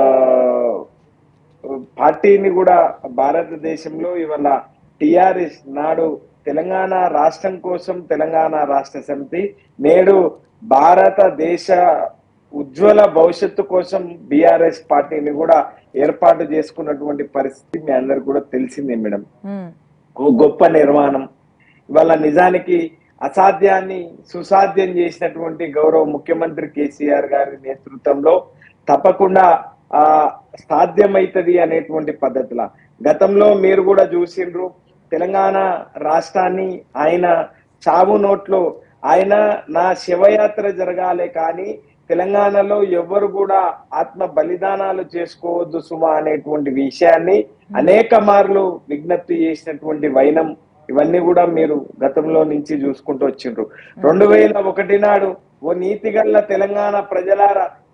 పార్టీని కూడా భారతదేశంలో ఇవాళ టిఆర్ఎస్ నాడు తెలంగాణ రాష్ట్రం కోసం తెలంగాణ రాష్ట్ర సమితి నేడు భారతదేశ ఉజ్వల భవిష్యత్తు కోసం బిఆర్ఎస్ పార్టీని కూడా ఏర్పాటు చేసుకున్నటువంటి పరిస్థితి మీ అందరికి కూడా తెలిసిందే మేడం ఉమ్, ఓ గొప్ప నిర్మాణం ఇవాళ నిజానికి అసాధ్యాన్ని సుసాధ్యం చేసినటువంటి గౌరవ ముఖ్యమంత్రి కేసీఆర్ గారి నేతృత్వంలో తప్పకుండా ఆ సాధ్యమైతది అనేటువంటి పద్ధతిల గతంలో మీరు కూడా చూసిండ్రు తెలంగాణ రాష్ట్రాన్ని ఆయన చావు నోట్లో ఆయన నా శివయాత్ర జరగాలే కానీ తెలంగాణలో ఎవరు కూడా ఆత్మ బలిదానాలు చేసుకోవద్దు సుమా అనేటువంటి విషయాన్ని అనేక మార్లు విజ్ఞప్తి చేసినటువంటి వైనం ఇవన్నీ కూడా మీరు గతంలో నుంచి చూసుకుంటూ వచ్చిండ్రు రెండు వేల ఒకటి నాడు ఓ నీతిగల్ల తెలంగాణ ప్రజలారా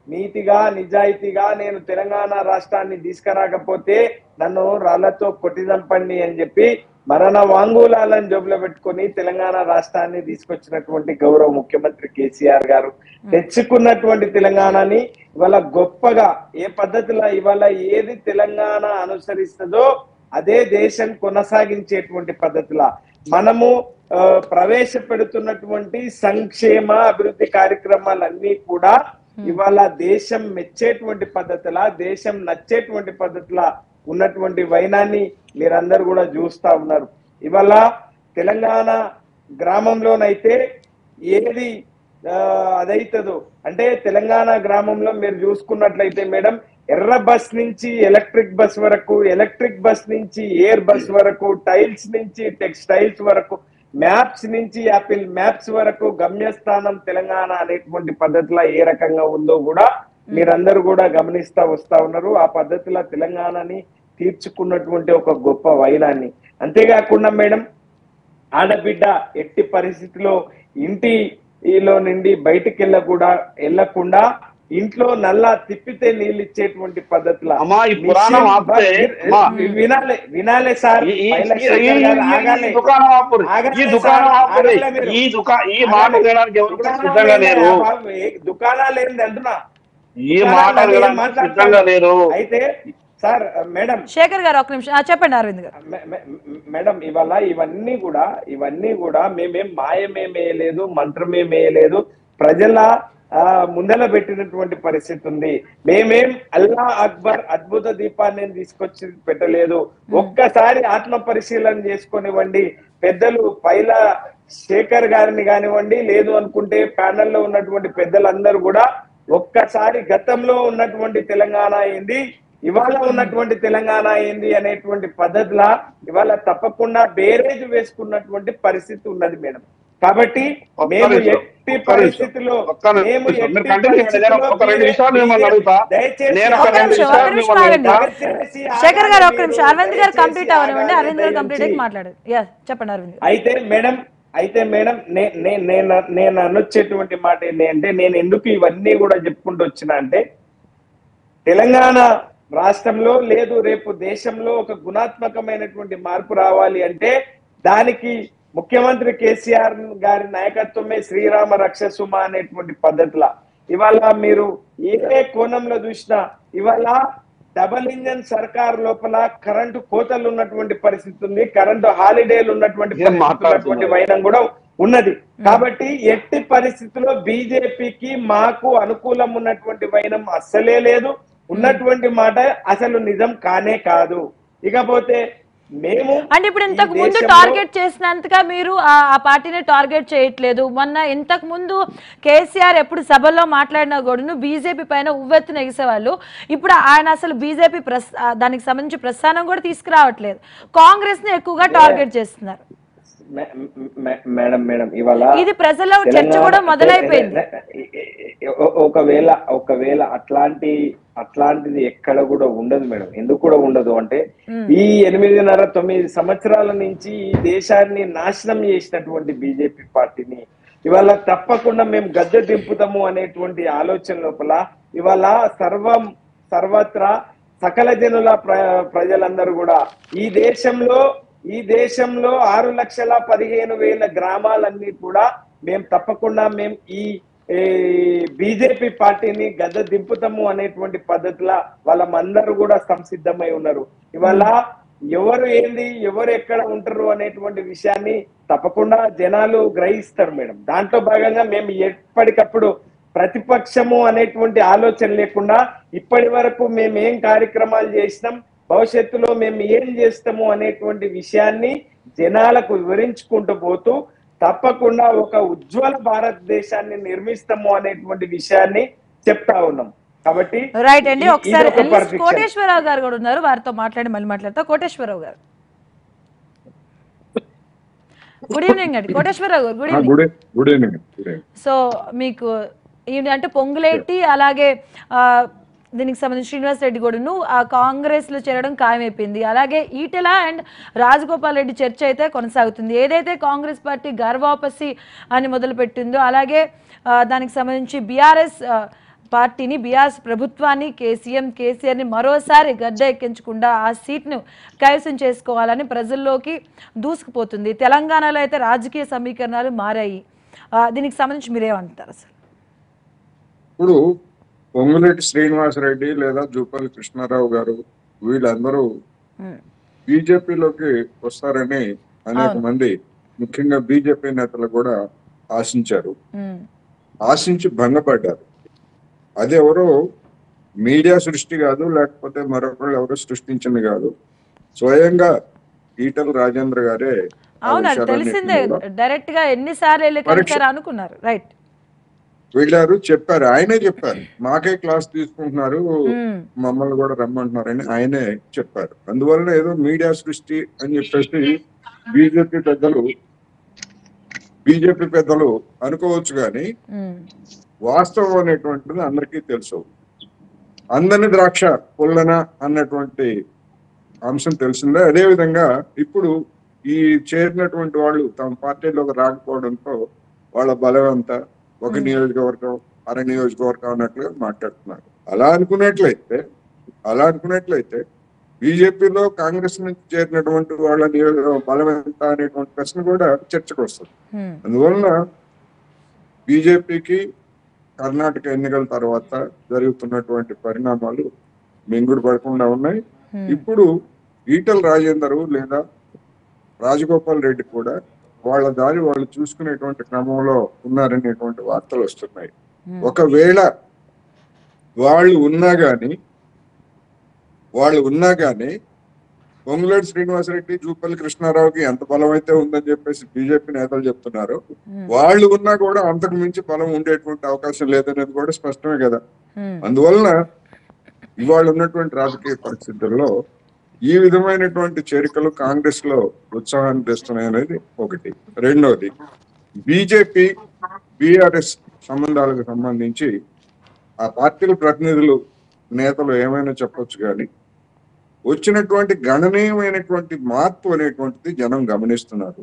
నీతిగా నిజాయితీగా నేను తెలంగాణ రాష్ట్రాన్ని తీసుకురాకపోతే నన్ను రాళ్లతో కొట్టి చంపండి అని చెప్పి మరణ వాంగూలాలను జోబులో పెట్టుకొని తెలంగాణ రాష్ట్రాన్ని తీసుకొచ్చినటువంటి గౌరవ ముఖ్యమంత్రి కేసీఆర్ గారు తెచ్చుకున్నటువంటి తెలంగాణని ఇవాళ గొప్పగా ఏ పద్ధతిలో ఇవాళ ఏది తెలంగాణ అనుసరిస్తుందో అదే దేశం కొనసాగించేటువంటి పద్ధతిలా మనము ఆ, ప్రవేశపెడుతున్నటువంటి సంక్షేమ అభివృద్ధి కార్యక్రమాలన్నీ కూడా ఇవాళ దేశం మెచ్చేటువంటి పద్ధతిలా దేశం నచ్చేటువంటి పద్ధతిలా ఉన్నటువంటి వైనాన్ని మీరందరూ కూడా చూస్తా ఉన్నారు ఇవాళ తెలంగాణ గ్రామంలోనైతే ఏది ఆ, అదైతుందో అంటే తెలంగాణ గ్రామంలో మీరు చూసుకున్నట్లయితే మేడం ఎర్ర బస్ నుంచి ఎలక్ట్రిక్ బస్ వరకు ఎలక్ట్రిక్ బస్ నుంచి ఎయిర్ బస్ వరకు టైల్స్ నుంచి టెక్స్టైల్స్ వరకు మ్యాప్స్ నుంచి యాపిల్ మ్యాప్స్ వరకు గమ్యస్థానం తెలంగాణ అనేటువంటి పద్ధతిలో ఏ రకంగా ఉందో కూడా మీరందరూ కూడా గమనిస్తా వస్తా ఉన్నారు ఆ పద్ధతిలో తెలంగాణని తీర్చుకున్నటువంటి ఒక గొప్ప వైనాన్ని అంతేకాకుండా మేడం ఆడబిడ్డ ఎట్టి పరిస్థితిలో ఇంటిలో నుండి బయటికి వెళ్ళకుండా వెళ్ళకుండా ఇంట్లో నల్లా తిప్పితే నీళ్ళు ఇచ్చేటువంటి పద్ధతిలో అమ్మా, ఈ పురాణం ఆపితే, అమ్మా. వినాలే వినాలే సార్ ఈ- ఈ- పైల ఈ- శేఖర్ ఈ- గారు ఈ- ఆగాలి. ఈ దుకాణం ఆపురి. ఆగాలి ఈ దుకాణం సార్, ఆపురి. ఆగాలి మీరు. ఈ దుకా ఈ మాట ఆగాలి. వినడానికి ఎవరు కూడా దుకాణాలు సిద్ధంగా ఏంది లేరు బాబు? ఏ- దుకాణాలు ఏంది అంటున్నా ఈ దుకాణాలు మాట ఏం వినడానికి మాట్లాడతారు? సిద్ధంగా లేరు అయితే సార్ మేడం శేఖర్ గారు ఒక నిమిషం ఆ, చెప్పండి అరవింద్ గారు మే- మే- మేడం ఇవాళ ఇవన్నీ కూడా ఇవన్నీ కూడా మేమేం మాయమేమేయలేదు మంత్రమేమేయలేదు ప్రజల ఆ, ముందల పెట్టినటువంటి పరిస్థితి ఉంది మేమేం అల్లా అక్బర్ అద్భుత దీపాన్ని ఏం తీసుకొచ్చి పెట్టలేదు ఒక్కసారి ఆత్మ పరిశీలన చేసుకొనివ్వండి పెద్దలు పైల శేఖర్ గారిని కానివ్వండి లేదు అనుకుంటే ప్యానెల్ లో ఉన్నటువంటి పెద్దలందరూ కూడా ఒక్కసారి గతంలో ఉన్నటువంటి తెలంగాణ ఏంది ఇవాళ ఉన్నటువంటి తెలంగాణ ఏంది అనేటువంటి పద్ధతిలా ఇవాళ తప్పకుండా బేరేజ్ వేసుకున్నటువంటి పరిస్థితి ఉన్నది మేడం కాబట్టి ఒక్క మేము నిమిషం, ఎట్టి ఒక్క నిమిషం, పరిస్థితిలో ఒక్క నిమిషం. మేము మీరు ఎట్టి continue చేయండి. పరిస్థితిలో నేను ఒక రెండు బీజే- నిమిషాలు మిమ్మల్ని అడుగుతా. దయచేసి నేను ఒక ఒక్క రెండు నిమిషం, నిమిషాలు ఒక్క నిమిషం మిమ్మల్ని ఆగండి. అడుగుతా. దయచేసి శేఖర్ గారు ఒక్క ఆగండి నిమిషం మీరు. అరవింద్ గారు దయచేసి కంప్లీట్ అవ్వనివ్వండి ఆగండి, అరవింద్ గారు కంప్లీట్ అయ్యి దయచేసి. మాట్లాడారు యా చెప్పండి అరవింద్ గారు అయితే మేడం అయితే మేడం నే- నే- నేను నేను అనొచ్చేటువంటి మాట ఏంటి అంటే నేను ఎందుకు ఇవన్నీ కూడా చెప్పుకుంటూ వచ్చిన అంటే తెలంగాణ రాష్ట్రంలో లేదు రేపు దేశంలో ఒక గుణాత్మకమైనటువంటి మార్పు రావాలి అంటే దానికి ముఖ్యమంత్రి కేసీఆర్ గారి నాయకత్వమే శ్రీరామ రక్షసుమ అనేటువంటి పద్ధతిలో ఇవాళ మీరు ఏ కోణంలో చూసినా ఇవాళ డబల్ ఇంజన్ సర్కార్ లోపల కరెంటు కోతలు ఉన్నటువంటి పరిస్థితి ఉంది కరెంటు హాలిడేలు ఉన్నటువంటి ఏం పరిస్థితి మాట్లాడుతున్నారు? ఉన్నటువంటి వైనం కూడా ఉన్నది కాబట్టి ఎట్టి పరిస్థితుల్లో బీజేపీకి మాకు అనుకూలం ఉన్నటువంటి వైనం అస్సలే లేదు ఉన్నటువంటి మాట అసలు నిజం కానే కాదు ఇకపోతే మేము అంటే ఇప్పుడు ఈ ఇంతకు ముందు దేశంలో- టార్గెట్ చేసినంతగా మీరు ఆ ఆ పార్టీని టార్గెట్ చేయట్లేదు మొన్న ఇంతకు ముందు కేసీఆర్ ఎప్పుడు సభల్లో మాట్లాడినా కూడా బీజేపీ పైన ఉవ్వెత్తున ఎగిసేవాళ్ళు ఇప్పుడు ఆయన అసలు బీజేపీ ప్రస్ ఆ, దానికి సంబంధించి ప్రస్థానం కూడా తీసుకురావట్లేదు కాంగ్రెస్ ని ఎక్కువగా టార్గెట్ చేస్తున్నారు మే- మే- మేడం మేడం ఇవాళ ఇది ప్రజల్లో చర్చ తెలంగాణ- కూడా మొదలైపోయింది ఒ- ఒకవేళ ఒకవేళ అట్లాంటి అట్లాంటిది ఎక్కడ కూడా ఉండదు మేడం ఎందుకు కూడా ఉండదు అంటే ఈ ఎనిమిదిన్నర తొమ్మిది సంవత్సరాల నుంచి ఈ దేశాన్ని నాశనం చేసినటువంటి బీజేపీ పార్టీని ఇవాళ తప్పకుండా మేము గద్దె దింపుతాము అనేటువంటి ఆలోచన లోపల ఇవాళ సర్వం సర్వత్రా సకల జనుల ప్ర ప్రజలందరూ కూడా ఈ దేశంలో ఈ దేశంలో ఆరు లక్షల పదిహేను వేల గ్రామాలన్నీ కూడా మేము తప్పకుండా మేము ఈ బీజేపీ పార్టీని గద్ద దింపుతాము అనేటువంటి పద్ధతిలో వాళ్ళందరూ కూడా సంసిద్ధమై ఉన్నారు ఇవాళ ఎవరు ఏంది ఎవరు ఎక్కడ ఉంటారు అనేటువంటి విషయాన్ని తప్పకుండా జనాలు గ్రహిస్తారు మేడం దాంట్లో భాగంగా మేము ఎప్పటికప్పుడు ప్రతిపక్షము అనేటువంటి ఆలోచన లేకుండా ఇప్పటి వరకు మేము ఏం కార్యక్రమాలు చేసినాం భవిష్యత్తులో మేము ఏం చేస్తాము అనేటువంటి విషయాన్ని జనాలకు వివరించుకుంటూ పోతూ తప్పకుండా ఒక ఉజ్వల భారతదేశాన్ని నిర్మిస్తాము అనేటువంటి విషయాన్ని చెప్తా ఉన్నాం కాబట్టి రైట్ అండి ఈ- ఒకసారి ఇది ఒక ఎల్ఎస్ perfection. కోటేశ్వరరావు గారు కూడా ఉన్నారు వారితో మాట్లాడి మళ్ళీ మాట్లాడతా కోటేశ్వరరావు గారు గుడ్ ఈవినింగ్ అండి కోటేశ్వరరావు గారు good evening good good evening good evening so మీకు ఈ అంటే పొంగులేటి అలాగే ఆ, దీనికి సంబంధించి శ్రీనివాస్ రెడ్డి కూడాను ఆ కాంగ్రెస్ లో చేరడం ఖాయమైపోయింది అలాగే ఈటెల అండ్ రాజగోపాల్ రెడ్డి చర్చ అయితే కొనసాగుతుంది ఏదైతే కాంగ్రెస్ పార్టీ గర్వాపసి అని మొదలుపెట్టిందో అలాగే ఆ, దానికి సంబంధించి బీఆర్ఎస్ పార్టీని బీఆర్ఎస్ ప్రభుత్వాన్ని కేసీఎం కేసీఆర్ని మరోసారి గద్దె ఎక్కించకుండా ఆ సీట్ను కైవసం చేసుకోవాలని ప్రజల్లోకి దూసుకుపోతుంది తెలంగాణలో అయితే రాజకీయ సమీకరణాలు మారాయి ఆ, దీనికి సంబంధించి మీరేమంటారు అసలు ఇప్పుడు పొంగులేటి శ్రీనివాసరెడ్డి లేదా జూపల్లి కృష్ణారావు గారు వీళ్ళందరూ ఉమ్, బీజేపీలోకి వస్తారని అనేక అవును. మంది ముఖ్యంగా బీజేపీ నేతలు కూడా ఆశించారు ఉమ్, ఆశించి భంగపడ్డారు అది ఎవరో మీడియా సృష్టి కాదు లేకపోతే మరొకళ్ళు ఎవరో సృష్టించింది కాదు స్వయంగా ఈటల రాజేంద్ర గారే ఆ అవును అది విషయాలన్నిటిని తెలిసిందే కూడా డైరెక్ట్ గా ఎన్నిసార్లు వెళ్ళి పరీక్ష- కలిసారు అనుకున్నారు రైట్ వెళ్ళారు చెప్పారు ఆయనే చెప్పారు మాకే క్లాస్ తీసుకుంటున్నారు ఉమ్, మమ్మల్ని కూడా రమ్మంటున్నారని ఆయనే చెప్పారు అందువలన ఏదో మీడియా సృష్టి అని చెప్పేసి బీజేపీ పెద్దలు బీజేపీ పెద్దలు అనుకోవచ్చు కానీ ఉమ్, వాస్తవం అనేటువంటిది అందరికీ తెలుసు అందని ద్రాక్ష పుల్లన అన్నటువంటి అంశం తెలిసిందే అదే విధంగా ఇప్పుడు ఈ చేరినటువంటి వాళ్ళు తమ పార్టీలోకి రాకపోవడంతో వాళ్ళ బలం అంతా ఒక Hmm. నియోజకవర్గం అర నియోజకవర్గం అన్నట్లుగా మాట్లాడుతున్నారు అలా అనుకున్నట్లయితే అలా అనుకున్నట్లయితే బీజేపీలో కాంగ్రెస్ నుంచి చేరినటువంటి వాళ్ళ నియోజక బలం ఎంత అనేటువంటి ప్రశ్న కూడా చర్చకు వస్తుంది ఉమ్, అందువలన బీజేపీకి కర్ణాటక ఎన్నికల తర్వాత జరుగుతున్నటువంటి పరిణామాలు మింగుడు పడకుండా ఉన్నాయి ఉమ్, ఇప్పుడు ఈటల రాజేందర్ లేదా రాజగోపాల్ రెడ్డి కూడా వాళ్ళ దారి వాళ్ళు చూసుకునేటువంటి క్రమంలో ఉన్నారనేటువంటి వార్తలు వస్తున్నాయి ఉమ్, ఒకవేళ వాళ్ళు ఉన్నా గాని వాళ్ళు ఉన్నా గాని పొంగులేటి శ్రీనివాసరెడ్డి జూపల్లి కృష్ణారావుకి ఎంత బలం అయితే ఉందని చెప్పేసి బీజేపీ నేతలు చెప్తున్నారు ఉమ్, వాళ్ళు ఉన్నా కూడా అంతకు మించి బలం ఉండేటువంటి అవకాశం లేదనేది కూడా స్పష్టమే కదా ఉమ్, అందువలన అందువలన ఇవాళ ఉన్నటువంటి రాజకీయ పరిస్థితుల్లో ఈ విధమైనటువంటి చేరికలు కాంగ్రెస్ లో ఉత్సాహాన్ని తెస్తున్నాయి అనేది ఒకటి రెండోది బీజేపీ బీఆర్ఎస్ సంబంధాలకు సంబంధించి ఆ పార్టీల ప్రతినిధులు నేతలు ఏమైనా చెప్పొచ్చు కానీ వచ్చినటువంటి గణనీయమైనటువంటి మార్పు అనేటువంటిది జనం గమనిస్తున్నారు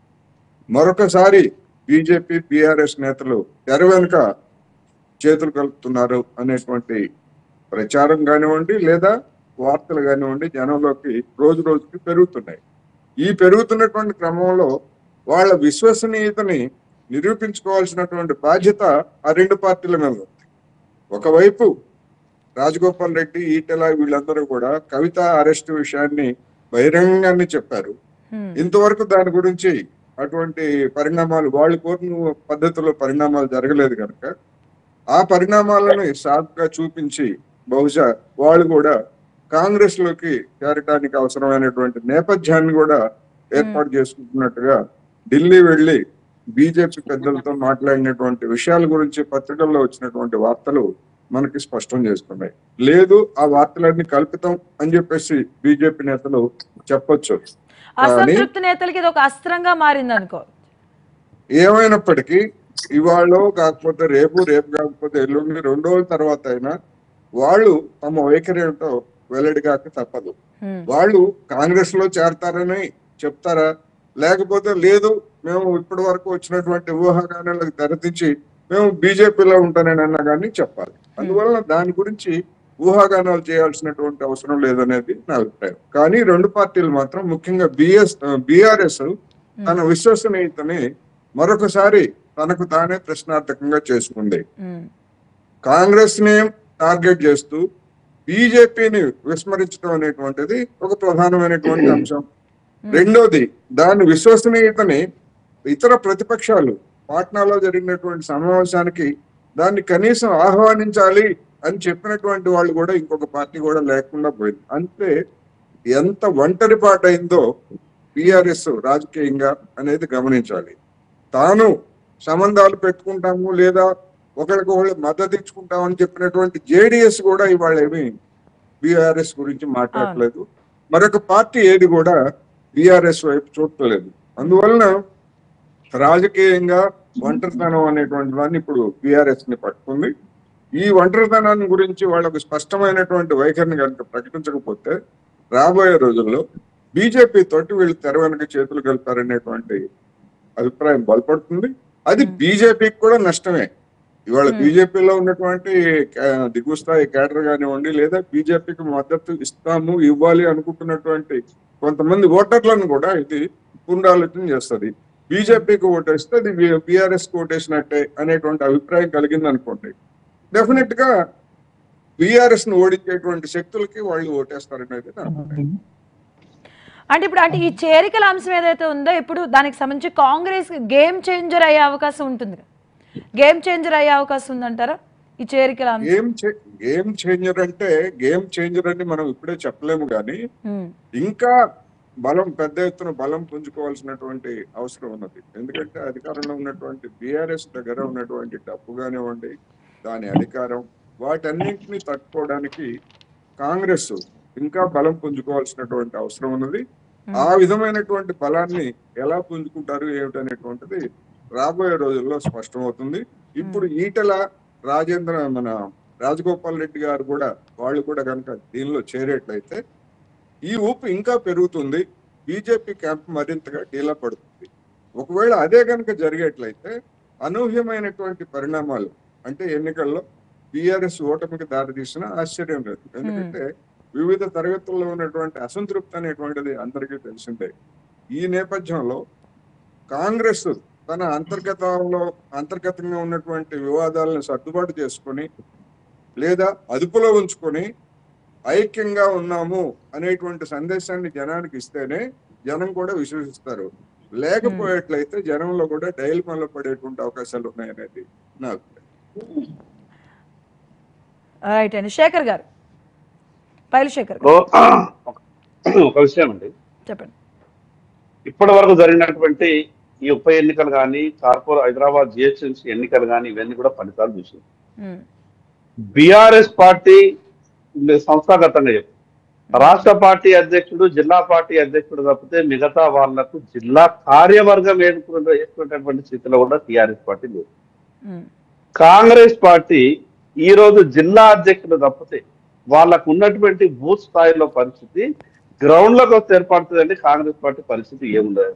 మరొకసారి బీజేపీ బీఆర్ఎస్ నేతలు తెర వెనుక చేతులు కలుపుతున్నారు అనేటువంటి ప్రచారం కానివ్వండి లేదా వార్తలు కానివ్వండి జనంలోకి రోజు రోజుకి పెరుగుతున్నాయి ఈ పెరుగుతున్నటువంటి క్రమంలో వాళ్ళ విశ్వసనీయతని నిరూపించుకోవాల్సినటువంటి బాధ్యత ఆ రెండు పార్టీల మీద ఉంది ఒకవైపు రాజగోపాల్ రెడ్డి ఈటెల వీళ్ళందరూ కూడా కవిత అరెస్ట్ విషయాన్ని బహిరంగాన్ని చెప్పారు ఉమ్, ఇంతవరకు దాని గురించి అటువంటి పరిణామాలు వాళ్ళు కోరిన పద్ధతిలో పరిణామాలు జరగలేదు కనుక ఆ పరిణామాలను సాఫ్గా చూపించి బహుశా వాళ్ళు కూడా కాంగ్రెస్ లోకి చేరటానికి అవసరమైనటువంటి నేపథ్యాన్ని కూడా ఏర్పాటు చేసుకుంటున్నట్టుగా ఢిల్లీ వెళ్లి బీజేపీ పెద్దలతో మాట్లాడినటువంటి విషయాల గురించి పత్రికల్లో వచ్చినటువంటి వార్తలు మనకి స్పష్టం చేస్తున్నాయి లేదు ఆ వార్తలన్నీ కల్పితం అని చెప్పేసి బీజేపీ నేతలు చెప్పొచ్చు అసంతృప్తి నేతలకి ఇది ఒక అస్త్రంగా మారింది అనుకో ఏమైనప్పటికీ ఇవాళ కాకపోతే రేపు రేపు కాకపోతే ఎల్లుండి రెండు రోజుల తర్వాత అయినా వాళ్ళు తమ వైఖరి ఏంటో వెల్లడిగాక తప్పదు ఉమ్, వాళ్ళు కాంగ్రెస్ లో చేరతారని చెప్తారా లేకపోతే లేదు మేము ఇప్పటి వరకు వచ్చినటువంటి ఊహాగానాలకు తెరదించి మేము బీజేపీలో ఉంటానని అన్నా కానీ చెప్పాలి అందువల్ల దాని గురించి ఊహాగానాలు చేయాల్సినటువంటి అవసరం లేదనేది నా అభిప్రాయం కానీ రెండు పార్టీలు మాత్రం ముఖ్యంగా బిఎస్ బీఆర్ఎస్ తన విశ్వసనీయతని మరొకసారి తనకు తానే ప్రశ్నార్థకంగా చేసుకుంది ఉమ్, కాంగ్రెస్ ని టార్గెట్ చేస్తూ బీజేపీని విస్మరించడం అనేటువంటిది ఒక ప్రధానమైనటువంటి అంశం రెండోది దాని విశ్వసనీయతని ఇతర ప్రతిపక్షాలు పాట్నాలో జరిగినటువంటి సమావేశానికి దాన్ని కనీసం ఆహ్వానించాలి అని చెప్పినటువంటి వాళ్ళు కూడా ఇంకొక పార్టీ కూడా లేకుండా పోయింది అంటే ఎంత ఒంటరి పాటైందో బిఆర్ఎస్ రాజకీయంగా అనేది గమనించాలి తాను సంబంధాలు పెట్టుకుంటాము లేదా ఒకరికొకళ్ళు మద్దతు ఇచ్చుకుంటామని చెప్పినటువంటి జేడిఎస్ కూడా ఇవాళ ఏమి బీఆర్ఎస్ గురించి మాట్లాడలేదు మరొక పార్టీ ఏది కూడా బీఆర్ఎస్ వైపు చూడలేదు అందువలన రాజకీయంగా ఒంటరితనం అనేటువంటి దాన్ని ఇప్పుడు బీఆర్ఎస్ ని పట్టుకుంది ఈ ఒంటరితనాన్ని గురించి వాళ్ళకు స్పష్టమైనటువంటి వైఖరిని కనుక ప్రకటించకపోతే రాబోయే రోజుల్లో బీజేపీ తోటి వీళ్ళు తెర వెనక చేతులు కలిపారనేటువంటి అభిప్రాయం బలపడుతుంది అది బీజేపీకి కూడా నష్టమే ఇవాళ Hmm. బీజేపీలో ఉన్నటువంటి కా- దిగువ స్థాయి కేడర్ కానివ్వండి లేదా బీజేపీకి మద్దతు ఇస్తాము ఇవ్వాలి అనుకుంటున్నటువంటి కొంతమంది ఓటర్లను కూడా ఇది పునరాలోచన చేస్తుంది బీజేపీకి ఓటేస్తే అది బీఆర్ఎస్ కి ఓటేసినట్టే అనేటువంటి అభిప్రాయం కలిగింది అనుకోండి డెఫినెట్ గా బీఆర్ఎస్ ను ఓడించేటువంటి శక్తులకి వాళ్ళు ఓటేస్తారనేది నా అభిప్రాయం అంటే ఇప్పుడు అంటే ఈ చేరికల అంశం ఏదైతే ఉందో ఇప్పుడు దానికి సంబంధించి కాంగ్రెస్ గేమ్ చేంజర్ అయ్యే అవకాశం ఉంటుంది కదా గేమ్ చేంజర్ అయ్యే అవకాశం ఉందంటారా ఈ చేరికల అంశం గేమ్ చే- గేమ్ చేంజర్ అంటే గేమ్ చేంజర్ అని మనం ఇప్పుడే చెప్పలేము కానీ ఉమ్, ఇంకా బలం పెద్ద ఎత్తున బలం పుంజుకోవాల్సినటువంటి అవసరం ఉన్నది ఎందుకంటే అధికారంలో ఉన్నటువంటి బీఆర్ఎస్ దగ్గర ఉన్నటువంటి డబ్బు కానివ్వండి దాని అధికారం వాటన్నింటినీ తట్టుకోవడానికి కాంగ్రెస్ ఇంకా బలం పుంజుకోవాల్సినటువంటి అవసరం ఉన్నది ఆ విధమైనటువంటి బలాన్ని ఎలా పుంజుకుంటారు ఏమిటనేటువంటిది రాబోయే రోజుల్లో స్పష్టమవుతుంది ఇప్పుడు ఈటల రాజేంద్ర మన రాజగోపాల్ రెడ్డి గారు కూడా వాళ్ళు కూడా కనుక దీనిలో చేరేట్లయితే ఈ ఊపు ఇంకా పెరుగుతుంది బీజేపీ క్యాంప్ మరింతగా డీలా పడుతుంది ఒకవేళ అదే కనుక జరిగేట్లయితే అనూహ్యమైనటువంటి పరిణామాలు అంటే ఎన్నికల్లో బీఆర్ఎస్ ఓటమికి దారితీసిన ఆశ్చర్యం లేదు ఎందుకంటే వివిధ తరగతుల్లో ఉన్నటువంటి అసంతృప్తి అనేటువంటిది అందరికీ తెలిసిందే ఈ నేపథ్యంలో కాంగ్రెస్ తన అంతర్గతంలో అంతర్గతంగా ఉన్నటువంటి వివాదాలను సర్దుబాటు చేసుకొని లేదా అదుపులో ఉంచుకొని ఐక్యంగా ఉన్నాము అనేటువంటి సందేశాన్ని జనానికి ఇస్తేనే జనం కూడా విశ్వసిస్తారు లేకపోయేట్లయితే జనంలో కూడా డైల్ పనులు పడేటువంటి అవకాశాలు ఉన్నాయనేది నా అభిప్రాయం రైట్ అండి శేఖర్ గారు పైలు శేఖర్ గారు ఇప్పుడు ఒక- ఒక విషయం అండి చెప్పండి ఇప్పటి వరకు జరిగినటువంటి ఈ ఉప ఎన్నికలు కానీ కార్పొరే హైదరాబాద్ జిహెచ్ఎంసీ ఎన్నికలు కానీ ఇవన్నీ కూడా ఫలితాలు చూసాం ఉమ్, బీఆర్ఎస్ పార్టీ సంస్థాగతంగా చెప్పు రాష్ట్ర పార్టీ అధ్యక్షుడు జిల్లా పార్టీ అధ్యక్షుడు తప్పితే మిగతా వాళ్లకు జిల్లా కార్యవర్గం ఏర్పడే ఏర్పడేటువంటి స్థితిలో కూడా టీఆర్ఎస్ పార్టీ లేదు ఉమ్, కాంగ్రెస్ పార్టీ ఈ రోజు జిల్లా అధ్యక్షుడు తప్పితే వాళ్ళకు ఉన్నటువంటి బూత్ స్థాయిలో పరిస్థితి గ్రౌండ్ లోకి వస్తే ఏర్పడుతుందండి కాంగ్రెస్ పార్టీ పరిస్థితి ఏముండదు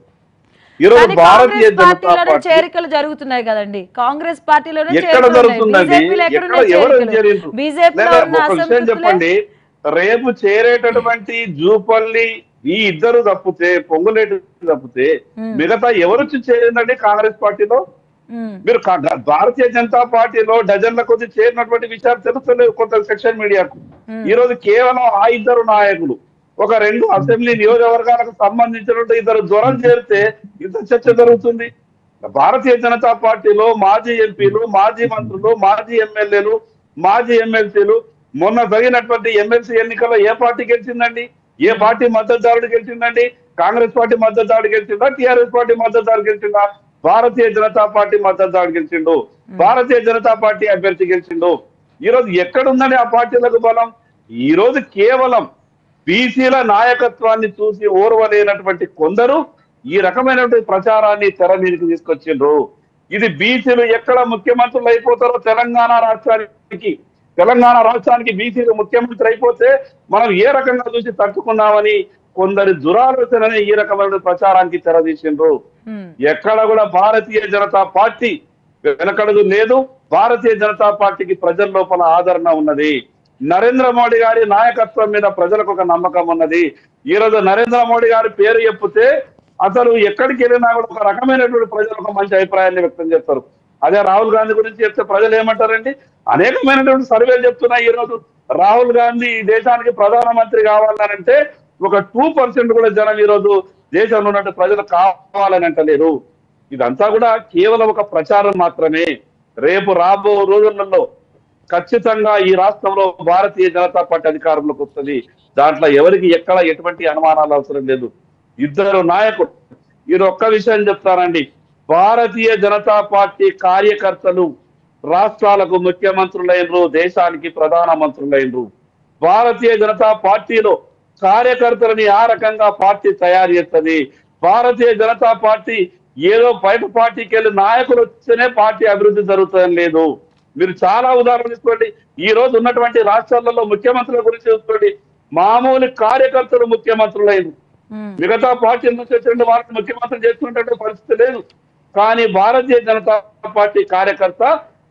ఈ రోజు కానీ భారతీయ కాంగ్రెస్ జనతా పార్టీలోనే పార్టీ చేరికలు జరుగుతున్నాయి కదండి కాంగ్రెస్ పార్టీలోనే ఎక్కడ చేరికలు ఉన్నాయి. జరుగుతుందండి బీజేపీలో ఎక్కడ ఎక్కడున్నాయి ఎవరు చేరికలు? చేరిండ్రు? బీజేపీలో లేదా ఉన్న ఒక విషయం అసంతృప్తులే చెప్పండి రేపు చేరేటటువంటి జూపల్లి ఈ ఇద్దరు తప్పితే పొంగులేటి తప్పితే ఉమ్, మిగతా ఎవరు వచ్చి చేరిందండి కాంగ్రెస్ పార్టీలో ఉమ్, మీరు కా- భారతీయ జనతా పార్టీలో డజన్ల కొద్ది చేరినటువంటి విషయాలు తెలుస్తలేవు కొంత సెక్షన్ మీడియాకు ఉమ్, ఈ రోజు కేవలం ఆ ఇద్దరు నాయకులు ఒక రెండు అసెంబ్లీ నియోజకవర్గాలకు సంబంధించినటువంటి ఇద్దరు జ్వరం చేరితే ఇంత చర్చ జరుగుతుంది భారతీయ జనతా పార్టీలో మాజీ ఎంపీలు మాజీ మంత్రులు మాజీ ఎమ్మెల్యేలు మాజీ ఎమ్మెల్సీలు మొన్న జరిగినటువంటి ఎమ్మెల్సీ ఎన్నికల్లో ఏ పార్టీ గెలిచిందండి ఏ పార్టీ మద్దతుదారుడు గెలిచిందండి కాంగ్రెస్ పార్టీ మద్దతుదారుడు గెలిచిందా టిఆర్ఎస్ పార్టీ మద్దతుదారుడు గెలిచిందా భారతీయ జనతా పార్టీ మద్దతుదారుడు గెలిచిండు భారతీయ జనతా పార్టీ అభ్యర్థి గెలిచిండు ఈ రోజు ఎక్కడుందండి ఆ పార్టీలకు బలం ఈ రోజు కేవలం బీసీల నాయకత్వాన్ని చూసి ఓర్వలేనటువంటి కొందరు ఈ రకమైనటువంటి ప్రచారాన్ని తెర మీదకి తీసుకొచ్చిండ్రు ఇది బీసీలు ఎక్కడ ముఖ్యమంత్రులు అయిపోతారో తెలంగాణ రాష్ట్రానికి తెలంగాణ రాష్ట్రానికి బీసీలు ముఖ్యమంత్రి అయిపోతే మనం ఏ రకంగా చూసి తట్టుకున్నామని కొందరి దురాలోచనని ఈ రకమైన ప్రచారానికి తెరదీసిండ్రు ఉమ్, ఎక్కడ కూడా భారతీయ జనతా పార్టీ వెనకడుగు లేదు భారతీయ జనతా పార్టీకి ప్రజల లోపల ఆదరణ ఉన్నది నరేంద్ర మోడీ గారి నాయకత్వం మీద ప్రజలకు ఒక నమ్మకం ఉన్నది ఈ రోజు నరేంద్ర మోడీ గారి పేరు చెప్తే అసలు ఎక్కడికి వెళ్ళినా కూడా ఒక రకమైనటువంటి ప్రజలు ఒక మంచి అభిప్రాయాన్ని వ్యక్తం చేస్తారు అదే రాహుల్ గాంధీ గురించి చెప్తే ప్రజలు ఏమంటారండి అనేకమైనటువంటి సర్వేలు చెప్తున్నాయి ఈ రోజు రాహుల్ గాంధీ ఈ దేశానికి ప్రధానమంత్రి కావాలనంటే ఒక టూ పర్సెంట్ కూడా జనం ఈ రోజు దేశంలో ఉన్నట్టు ప్రజలు కావాలని అంటలేరు ఇదంతా కూడా కేవలం ఒక ప్రచారం మాత్రమే రేపు రాబో రోజులలో ఖచ్చితంగా ఈ రాష్ట్రంలో భారతీయ జనతా పార్టీ అధికారంలోకి వస్తుంది దాంట్లో ఎవరికి ఎక్కడ ఎటువంటి అనుమానాలు అవసరం లేదు ఇద్దరు నాయకులు ఈ ఒక్క విషయం చెప్తానండి భారతీయ జనతా పార్టీ కార్యకర్తలు రాష్ట్రాలకు ముఖ్యమంత్రులైనరు దేశానికి ప్రధాన మంత్రులైనరు భారతీయ జనతా పార్టీలో కార్యకర్తలని ఆ రకంగా పార్టీ తయారు చేస్తుంది భారతీయ జనతా పార్టీ ఏదో బయట పార్టీకి వెళ్ళి నాయకులు వస్తేనే పార్టీ అభివృద్ధి జరుగుతుందని లేదు మీరు చాలా ఉదాహరణలు తీసుకోండి ఈ రోజు ఉన్నటువంటి రాష్ట్రాలలో ముఖ్యమంత్రుల గురించి చూసుకోండి మామూలు కార్యకర్తలు ముఖ్యమంత్రులైన ఉమ్, మిగతా పార్టీ నుంచి వచ్చిన వాళ్ళని ముఖ్యమంత్రి చేసుకునేటువంటి పరిస్థితి లేదు కానీ భారతీయ జనతా పార్టీ కార్యకర్త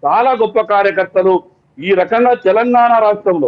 చాలా గొప్ప కార్యకర్తలు ఈ రకంగా తెలంగాణ రాష్ట్రంలో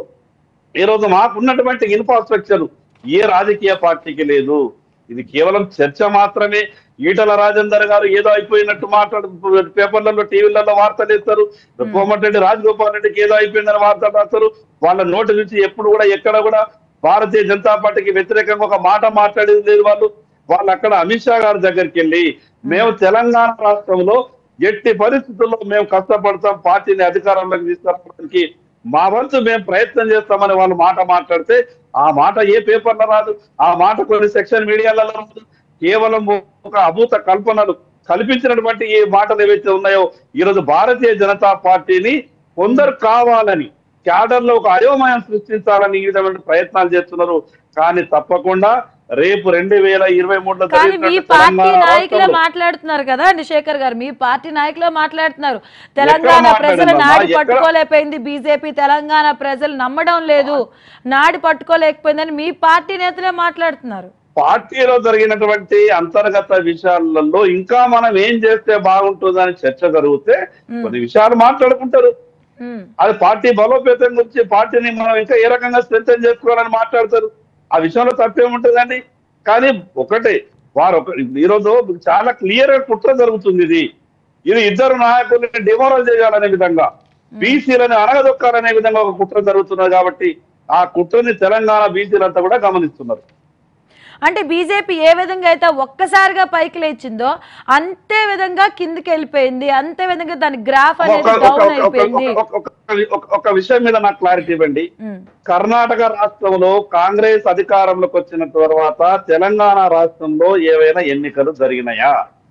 ఈ రోజు మాకున్నటువంటి ఇన్ఫ్రాస్ట్రక్చర్ ఏ రాజకీయ పార్టీకి లేదు ఇది కేవలం చర్చ మాత్రమే ఈటల రాజేందర్ గారు ఏదో అయిపోయినట్టు మాట్లాడు పేపర్లలో టీవీలలో వార్తలు ఇస్తారు కోమటిరెడ్డి రాజగోపాల్ రెడ్డికి ఏదో అయిపోయిందని వార్తలు రాస్తారు వాళ్ళ నోటి నుంచి ఎప్పుడు కూడా ఎక్కడ కూడా భారతీయ జనతా పార్టీకి వ్యతిరేకంగా ఒక మాట మాట్లాడేది లేదు వాళ్ళు వాళ్ళు అక్కడ అమిత్ షా గారి దగ్గరికి వెళ్ళి మేము తెలంగాణ రాష్ట్రంలో ఎట్టి పరిస్థితుల్లో మేము కష్టపడతాం పార్టీని అధికారంలోకి తీసుకురావడానికి మా వంతు మేము ప్రయత్నం చేస్తామని వాళ్ళు మాట మాట్లాడితే ఆ మాట ఏ పేపర్లో రాదు ఆ మాట కొన్ని సెక్షన్ మీడియాలలో రాదు కేవలం ఒక అభూత కల్పనలు కల్పించినటువంటి ఈ మాటలు ఏవైతే ఉన్నాయో ఈరోజు భారతీయ జనతా పార్టీని కొందరు కావాలని క్యాడర్ లో ఒక అయోమయం సృష్టించాలని ఈ విధమైన ప్రయత్నాలు చేస్తున్నారు కానీ తప్పకుండా రేపు రెండు వేల ఇరవై మూడులో కానీ మీ జరిగినటువంటి పార్టీ తెలంగాణ నాయకులే రాష్ట్రంలో మాట్లాడుతున్నారు కదా అండి శేఖర్ గారు మీ పార్టీ నాయకులే మాట్లాడుతున్నారు తెలంగాణ మాట్లాడిందమ్మా? ప్రజలు నాడి ఎక్కడ- పట్టుకోలేకపోయింది బీజేపీ తెలంగాణ ప్రజలు నమ్మడం లేదు నాడి పట్టుకోలేకపోయిందని మీ పార్టీ నేతలే మాట్లాడుతున్నారు పార్టీలో జరిగినటువంటి అంతర్గత విషయాలలో ఇంకా మనం ఏం చేస్తే బాగుంటుందని చర్చ జరిగితే కొన్ని విషయాలు మాట్లాడుకుంటారు ఉమ్, అది పార్టీ బలోపేతం గురించి పార్టీని మనం ఇంకా ఏ రకంగా స్ట్రెంగ్ చేసుకోవాలని మాట్లాడతారు ఆ విషయంలో తప్పేముంటుందండి కానీ ఒకటే వారు ఒక ఈరోజు చాలా క్లియర్ గా కుట్ర జరుగుతుంది ఇది ఇది ఇద్దరు నాయకుల్ని డిమోరల్ చేయాలనే విధంగా బీసీలని అనగదొక్కాలనే విధంగా ఒక కుట్ర జరుగుతున్నది కాబట్టి ఆ కుట్రని తెలంగాణ బీసీలంతా కూడా గమనిస్తున్నారు అంటే బీజేపీ ఏ విధంగా అయితే ఒక్కసారిగా పైకి లేచిందో అంతే విధంగా కిందికి వెళ్ళిపోయింది అంతే విధంగా దాని గ్రాఫ్ ఒక- అనేది ఒక- డౌన్ ఒక- అయిపోయింది ఒక- ఒక- ఒక- ఒక- ఒక విషయం మీద నాకు క్లారిటీ ఇవ్వండి ఉమ్, కర్ణాటక రాష్ట్రంలో కాంగ్రెస్ అధికారంలోకి వచ్చిన తర్వాత తెలంగాణ రాష్ట్రంలో ఏవైనా ఎన్నికలు జరిగినాయా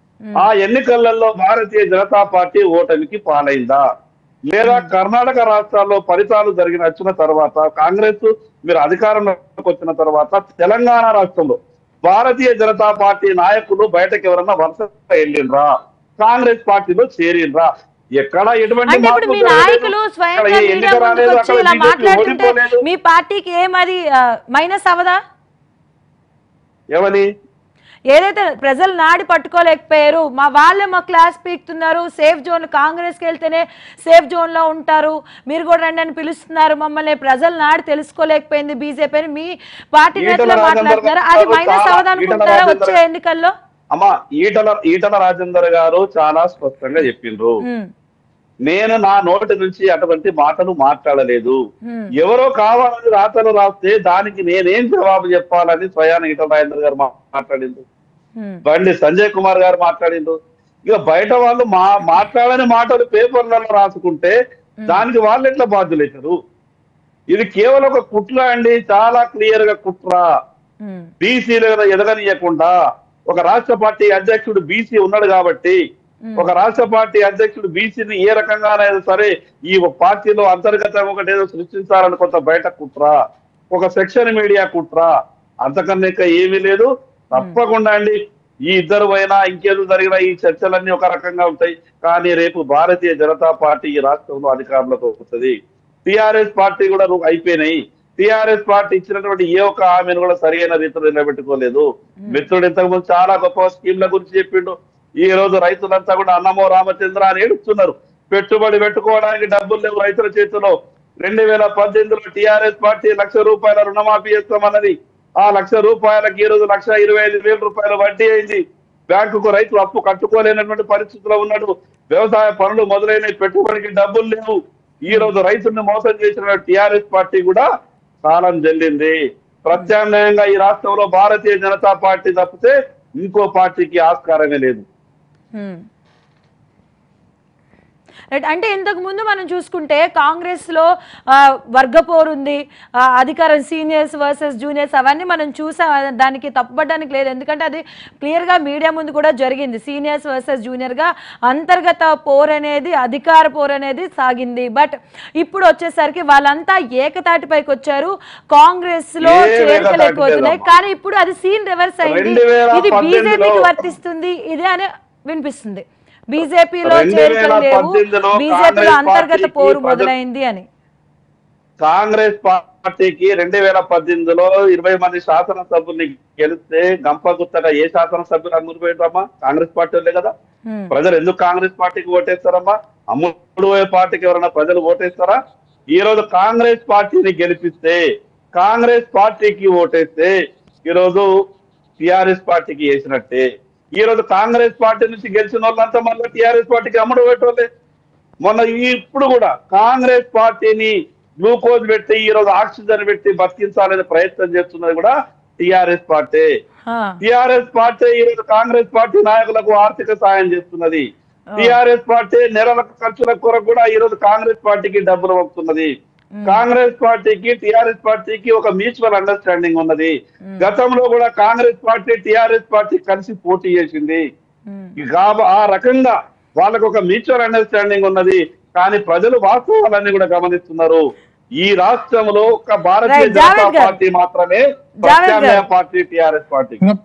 ఆ ఎన్నికలలో భారతీయ జనతా పార్టీ ఓటమికి పాలైందా లేదా కర్ణాటక రాష్ట్రాల్లో ఫలితాలు జరిగిన వచ్చిన తర్వాత కాంగ్రెస్ మీరు అధికారంలోకి వచ్చిన తర్వాత తెలంగాణ రాష్ట్రంలో భారతీయ జనతా పార్టీ నాయకులు బయటకు ఎవరన్నా వరుసగా వెళ్ళిండ్రా కాంగ్రెస్ పార్టీలో చేరిండ్రా ఎక్కడ ఎటువంటి అంటే ఇప్పుడు మీ మార్పు జరగలేదు. నాయకులు స్వయంగా అక్కడ ఏ మీడియా ఎన్నిక ముందుకు రాలేదు, వచ్చి అక్కడ ఇలా BJP మాట్లాడుతుంటే ఓడిపోలేదు. మీ పార్టీకి ఏమది మైనస్ అవదా ఏమని ఏదైతే ప్రజలు నాడి పట్టుకోలేకపోయారు మా వాళ్ళే మా క్లాస్ పీకుతున్నారు సేఫ్ జోన్ కాంగ్రెస్కి వెళ్తేనే సేఫ్ జోన్ లో ఉంటారు మీరు కూడా రండి అని పిలుస్తున్నారు మమ్మల్ని ప్రజలు నాడి తెలుసుకోలేకపోయింది బీజేపీ అని మీ పార్టీ ఈటల నేతలు రాజేందర్ మాట్లాడుతున్నారు గారు అది మైనస్ చాలా- అవదనుకుంటున్నారా ఈటల వచ్చే రాజేందర్ ఎన్నికల్లో అమ్మా ఈటల ఈటల రాజేందర్ గారు చాలా స్పష్టంగా చెప్పిండ్రు ఉమ్, నేను నా నోటి నుంచి అటువంటి మాటలు మాట్లాడలేదు ఉమ్, ఎవరో కావాలని రాతలు రాస్తే దానికి నేనేం జవాబు చెప్పాలని స్వయాన ఈటల రాజేందర్ గారు మా- మాట్లాడిండు ఉమ్, బండి సంజయ్ కుమార్ గారు మాట్లాడిండు ఇక బయట వాళ్ళు మా మాట్లాడని మాటలు పేపర్లలో రాసుకుంటే దానికి వాళ్ళు ఎట్లా బాధ్యులవుతారు ఇది కేవలం ఒక కుట్ర అండి చాలా క్లియర్ గా కుట్ర ఉమ్, బీసీలు ఎదగనీయకుండా ఒక రాష్ట్ర పార్టీ అధ్యక్షుడు బీసీ ఉన్నాడు కాబట్టి ఒక రాష్ట్ర పార్టీ అధ్యక్షుడు బీసీని ఏ రకంగానైనా సరే ఈ పార్టీలో అంతర్గతంగా ఒకటి ఏదో సృష్టించాలని కొంత బయట కుట్ర ఒక సెక్షన్ మీడియా కుట్ర అంతకన్నా ఇంకా ఏమీ లేదు తప్పకుండా అండి ఈ ఇద్దరు అయినా ఇంకేదో జరిగిన ఈ చర్చలన్నీ ఒక రకంగా ఉంటాయి కానీ రేపు భారతీయ జనతా పార్టీ ఈ రాష్ట్రంలో అధికారంలోకి వస్తుంది టిఆర్ఎస్ పార్టీ కూడా రు- అయిపోయినాయి టిఆర్ఎస్ పార్టీ ఇచ్చినటువంటి ఏ ఒక్క హామీని కూడా సరైన రీతిలో నిలబెట్టుకోలేదు మిత్రుడు ఇంతకుముందు చాలా గొప్ప స్కీమ్ల గురించి చెప్పిండు ఈ రోజు రైతులంతా కూడా అన్నమో రామచంద్ర అని ఏడుస్తున్నారు పెట్టుబడి పెట్టుకోవడానికి డబ్బులు లేవు రైతుల చేతిలో రెండు వేల పద్దెనిమిదిలో టిఆర్ఎస్ పార్టీ లక్ష రూపాయల రుణమాఫీ చేస్తామన్నది ఆ లక్ష రూపాయలకి ఈ రోజు లక్ష ఇరవై ఐదు వేల రూపాయల వడ్డీ అయింది బ్యాంకుకు రైతు అప్పు కట్టుకోలేనటువంటి పరిస్థితిలో ఉన్నాడు వ్యవసాయ పనులు మొదలైన పెట్టుబడికి డబ్బులు లేవు ఈ రోజు రైతుల్ని మోసం చేసిన టిఆర్ఎస్ పార్టీ కూడా కాలం చెల్లింది ప్రత్యామ్నాయంగా ఈ రాష్ట్రంలో భారతీయ జనతా పార్టీ తప్పితే ఇంకో పార్టీకి ఆస్కారమే లేదు ఉమ్. రైట్ అంటే ఇంతకు ముందు మనం చూసుకుంటే కాంగ్రెస్ లో ఆ, వర్గపోరు ఉంది ఆ, అధికారం సీనియర్స్ వర్సెస్ జూనియర్స్ అవన్నీ మనం చూసాం అది దానికి తప్పుపడడానికి లేదు ఎందుకంటే అది క్లియర్ గా మీడియా ముందు కూడా జరిగింది సీనియర్స్ వర్సెస్ జూనియర్ గా అంతర్గత పోర్ అనేది అధికార పోర్ అనేది సాగింది బట్ ఇప్పుడు వచ్చేసరికి వాళ్ళంతా ఏకతాటిపైకి వచ్చారు కాంగ్రెస్ లో ఏ చేరికలు ఎక్కువ ఏకతాటి అవుతున్నాయి లేదమ్మా. కానీ ఇప్పుడు అది సీన్ రివర్స్ అయింది 2018 ఇది బీజేపీకి వర్తిస్తుంది ఇదే అని వినిపిస్తుంది బీజేపీలో 2018 చేరికలు లేవు లో బీజేపీలో కాంగ్రెస్ అంతర్గత పార్టీకి పోరు ప్రజలు- మొదలైంది అని కాంగ్రెస్ పార్టీకి రెండు వేల పద్దెనిమిదిలో ఇరవై మంది శాసనసభ్యుల్ని గెలిస్తే గంప గుత్తగా ఏ శాసనసభ్యులు అమ్ముకుపోయిందమ్మా కాంగ్రెస్ పార్టీ వాళ్ళే కదా ఉమ్, ప్రజలు ఎందుకు కాంగ్రెస్ పార్టీకి ఓటేస్తారమ్మా అమ్ముడు పోయే పార్టీకి ఎవరైనా ప్రజలు ఓటేస్తారా ఈ రోజు కాంగ్రెస్ పార్టీని గెలిపిస్తే కాంగ్రెస్ పార్టీకి ఓటేస్తే ఈ రోజు టిఆర్ఎస్ పార్టీకి వేసినట్టే ఈ రోజు కాంగ్రెస్ పార్టీ నుంచి గెలిచిన వాళ్ళంతా మళ్ళీ టిఆర్ఎస్ పార్టీకి అమ్ముడు పెట్టోలే మొన్న ఈ- ఇప్పుడు కూడా కాంగ్రెస్ పార్టీని గ్లూకోజ్ పెట్టి ఈ రోజు ఆక్సిజన్ పెట్టి బతికించాలనే ప్రయత్నం చేస్తున్నది కూడా టిఆర్ఎస్ పార్టీ ఆ, టిఆర్ఎస్ పార్టీ ఈ రోజు కాంగ్రెస్ పార్టీ నాయకులకు ఆర్థిక సాయం చేస్తున్నది టిఆర్ఎస్ పార్టీ నెలల ఖర్చుల కొరకు కూడా ఈ రోజు కాంగ్రెస్ పార్టీకి డబ్బులు పంపుతున్నది కాంగ్రెస్ పార్టీకి టిఆర్ఎస్ పార్టీకి ఒక మ్యూచువల్ అండర్స్టాండింగ్ ఉన్నది గతంలో కూడా కాంగ్రెస్ పార్టీ టిఆర్ఎస్ పార్టీ కలిసి పోటీ చేసింది ఉమ్. కాబ- ఆ రకంగా వాళ్ళకు ఒక మ్యూచువల్ అండర్స్టాండింగ్ ఉన్నది కానీ ప్రజలు వాస్తవాలన్నీ కూడా గమనిస్తున్నారు ఈ రాష్ట్రంలో ఒక భారతీయ Right, జనతా జావేద్ గారు. పార్టీ మాత్రమే జావేద్ ప్రత్యామ్నాయ గారు. పార్టీ టిఆర్ఎస్ పార్టీ విన-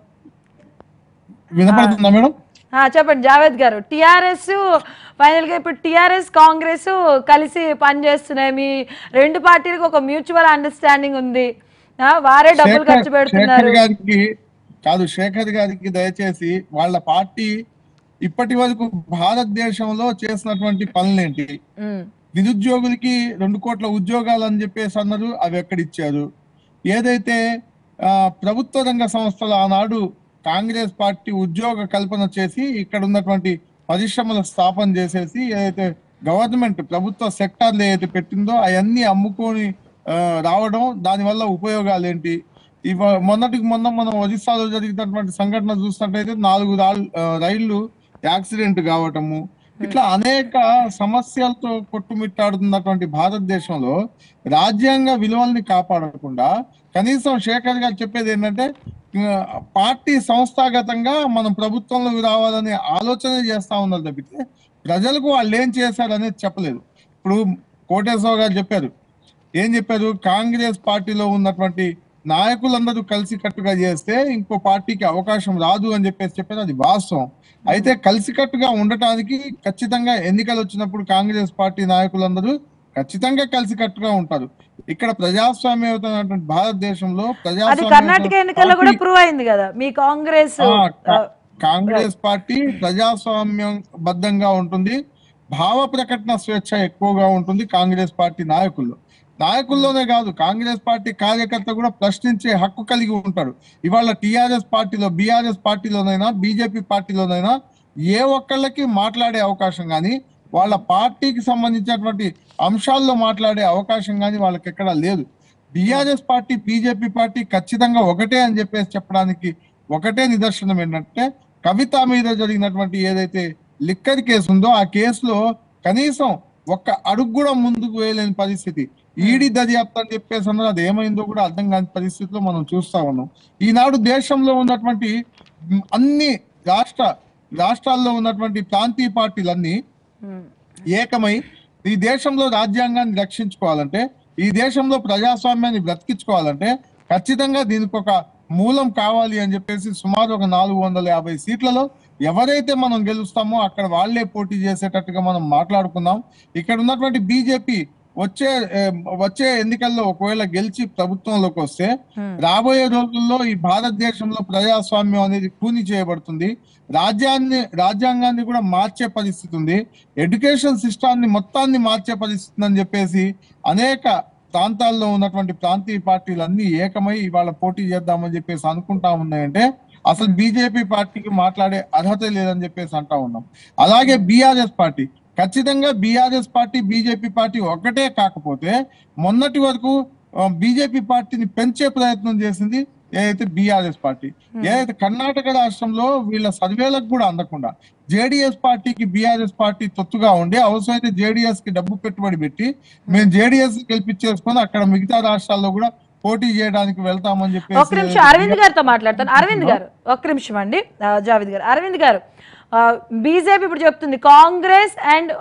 వినపడుతుందా మేడం ఆ, చెప్పండి జావేద్ గారు టిఆర్ఎస్ ఫైనల్ గా ఇప్పుడు టిఆర్ఎస్ కాంగ్రెస్ కలిసి పనిచేస్తున్నాయి మీ రెండు పార్టీలకు ఒక మ్యూచువల్ అండర్స్టాండింగ్ ఉంది ఆ, వారే డబ్బులు శేఖర్ ఖర్చు పెడుతున్నారు శేఖర్ గారికి కాదు శేఖర్ గారికి దయచేసి వాళ్ళ పార్టీ ఇప్పటి వరకు భారతదేశంలో చేసినటువంటి పనులేంటి ఉమ్, నిరుద్యోగులకి రెండు కోట్ల ఉద్యోగాలు అని చెప్పేసి అన్నారు అవి ఎక్కడిచ్చారు ఏదైతే ఆ, ప్రభుత్వ రంగ సంస్థలు ఆనాడు కాంగ్రెస్ పార్టీ ఉద్యోగ కల్పన చేసి ఇక్కడ ఉన్నటువంటి పరిశ్రమల స్థాపన చేసేసి ఏదైతే గవర్నమెంట్ ప్రభుత్వ సెక్టార్లు ఏదైతే పెట్టిందో అవన్నీ అమ్ముకొని ఆ, రావడం దానివల్ల ఉపయోగాలు ఏంటి ఇవ మొన్నటికి మొన్న మనం ఒరిస్సాలో జరిగినటువంటి సంఘటన చూసినట్టయితే నాలుగు రా- ఆ, రైళ్లు యాక్సిడెంట్ కావటము ఇట్లా అనేక సమస్యలతో కొట్టుమిట్టాడుతున్నటువంటి భారతదేశంలో రాజ్యాంగ విలువల్ని కాపాడకుండా కనీసం శేఖర్ గారు చెప్పేది ఏంటంటే ఆ, పార్టీ సంస్థాగతంగా మనం ప్రభుత్వంలోకి రావాలనే ఆలోచన చేస్తా ఉన్నారు తప్పితే ప్రజలకు వాళ్ళు ఏం చేశారనేది చెప్పలేదు ఇప్పుడు కోటేశ్వర గారు చెప్పారు ఏం చెప్పారు కాంగ్రెస్ పార్టీలో ఉన్నటువంటి నాయకులందరూ కలిసి కట్టుగా చేస్తే ఇంకో పార్టీకి అవకాశం రాదు అని చెప్పేసి చెప్పారు అది వాస్తవం అయితే కలిసికట్టుగా ఉండటానికి ఖచ్చితంగా ఎన్నికలు వచ్చినప్పుడు కాంగ్రెస్ పార్టీ నాయకులందరూ ఖచ్చితంగా కలిసికట్టుగా ఉంటారు ఇక్కడ ప్రజాస్వామ్యమైనటువంటి భారతదేశంలో అది ప్రజాస్వామ్య కర్ణాటక ఎన్నికల్లో కూడా ప్రూవ్ అయింది కదా మీ కాంగ్రెస్ ఆ, కా- కాంగ్రెస్ పార్టీ ప్రజాస్వామ్యం బద్ధంగా ఉంటుంది భావ ప్రకటన స్వేచ్ఛ ఎక్కువగా ఉంటుంది కాంగ్రెస్ పార్టీ నాయకుల్లో నాయకుల్లోనే కాదు కాంగ్రెస్ పార్టీ కార్యకర్త కూడా ప్రశ్నించే హక్కు కలిగి ఉంటాడు ఇవాళ టిఆర్ఎస్ పార్టీలో బిఆర్ఎస్ పార్టీలోనైనా బీజేపీ పార్టీలోనైనా ఏ ఒక్కళ్ళకి మాట్లాడే అవకాశం కానీ వాళ్ళ పార్టీకి సంబంధించినటువంటి అంశాల్లో మాట్లాడే అవకాశం కానీ వాళ్ళకి ఎక్కడా లేదు బిఆర్ఎస్ పార్టీ బీజేపీ పార్టీ ఖచ్చితంగా ఒకటే అని చెప్పేసి చెప్పడానికి ఒకటే నిదర్శనం ఏంటంటే కవిత మీద జరిగినటువంటి ఏదైతే లిక్కర్ కేసు ఉందో ఆ కేసులో కనీసం ఒక్క అడుగు కూడా ముందుకు వేయలేని పరిస్థితి ఈడీ దర్యాప్తు అని చెప్పేసి అన్నది అది ఏమైందో కూడా అర్థం కాని పరిస్థితిలో మనం చూస్తా ఉన్నాం ఈనాడు దేశంలో ఉన్నటువంటి మ్, అన్ని రాష్ట్ర రాష్ట్రాల్లో ఉన్నటువంటి ప్రాంతీయ పార్టీలన్నీ ఉమ్, ఏకమై ఈ దేశంలో రాజ్యాంగాన్ని రక్షించుకోవాలంటే ఈ దేశంలో ప్రజాస్వామ్యాన్ని బ్రతికించుకోవాలంటే ఖచ్చితంగా దీనికి ఒక మూలం కావాలి అని చెప్పేసి సుమారు ఒక నాలుగు వందల యాభై సీట్లలో ఎవరైతే మనం గెలుస్తామో అక్కడ వాళ్ళే పోటీ చేసేటట్టుగా మనం మాట్లాడుకుందాం ఇక్కడ ఉన్నటువంటి బీజేపీ వచ్చే ఏ, వచ్చే ఎన్నికల్లో ఒకవేళ గెలిచి ప్రభుత్వంలోకి వస్తే ఉమ్. రాబోయే రోజుల్లో ఈ భారతదేశంలో ప్రజాస్వామ్యం అనేది కూని చేయబడుతుంది రాజ్యాన్ని రాజ్యాంగాన్ని కూడా మార్చే పరిస్థితి ఉంది ఎడ్యుకేషన్ సిస్టాన్ని మొత్తాన్ని మార్చే పరిస్థితి అని చెప్పేసి అనేక ప్రాంతాల్లో ఉన్నటువంటి ప్రాంతీయ పార్టీలు అన్ని ఏకమై ఇవాళ పోటీ చేద్దామని చెప్పేసి అనుకుంటా ఉన్నాయంటే అసలు బీజేపీ పార్టీకి మాట్లాడే అర్హత లేదని చెప్పేసి అంటా ఉన్నాం అలాగే బీఆర్ఎస్ పార్టీ ఖచ్చితంగా బీఆర్ఎస్ పార్టీ బీజేపీ పార్టీ ఒకటే కాకపోతే మొన్నటి వరకు బీజేపీ పార్టీని పెంచే ప్రయత్నం చేసింది ఏదైతే బీఆర్ఎస్ పార్టీ ఏదైతే కర్ణాటక రాష్ట్రంలో వీళ్ళ సర్వేలకు కూడా అందకుండా జేడిఎస్ పార్టీకి బీఆర్ఎస్ పార్టీ తొత్తుగా ఉండి అవసరమైతే జేడిఎస్ కి డబ్బు పెట్టుబడి పెట్టి మేము జేడిఎస్ గెలిపించేసుకొని అక్కడ మిగతా రాష్ట్రాల్లో కూడా పోటీ చేయడానికి వెళ్తామని ఒక్క నిమిషం చెప్పేసి అరవింద్ గారితో మాట్లాడతాను అరవింద్ గారు ఒక్క నిమిషం అండి ఆ, జావేద్ గారు అరవింద్ గారు బీజేపీ ఇప్పుడు చెప్తుంది కాంగ్రెస్ అండ్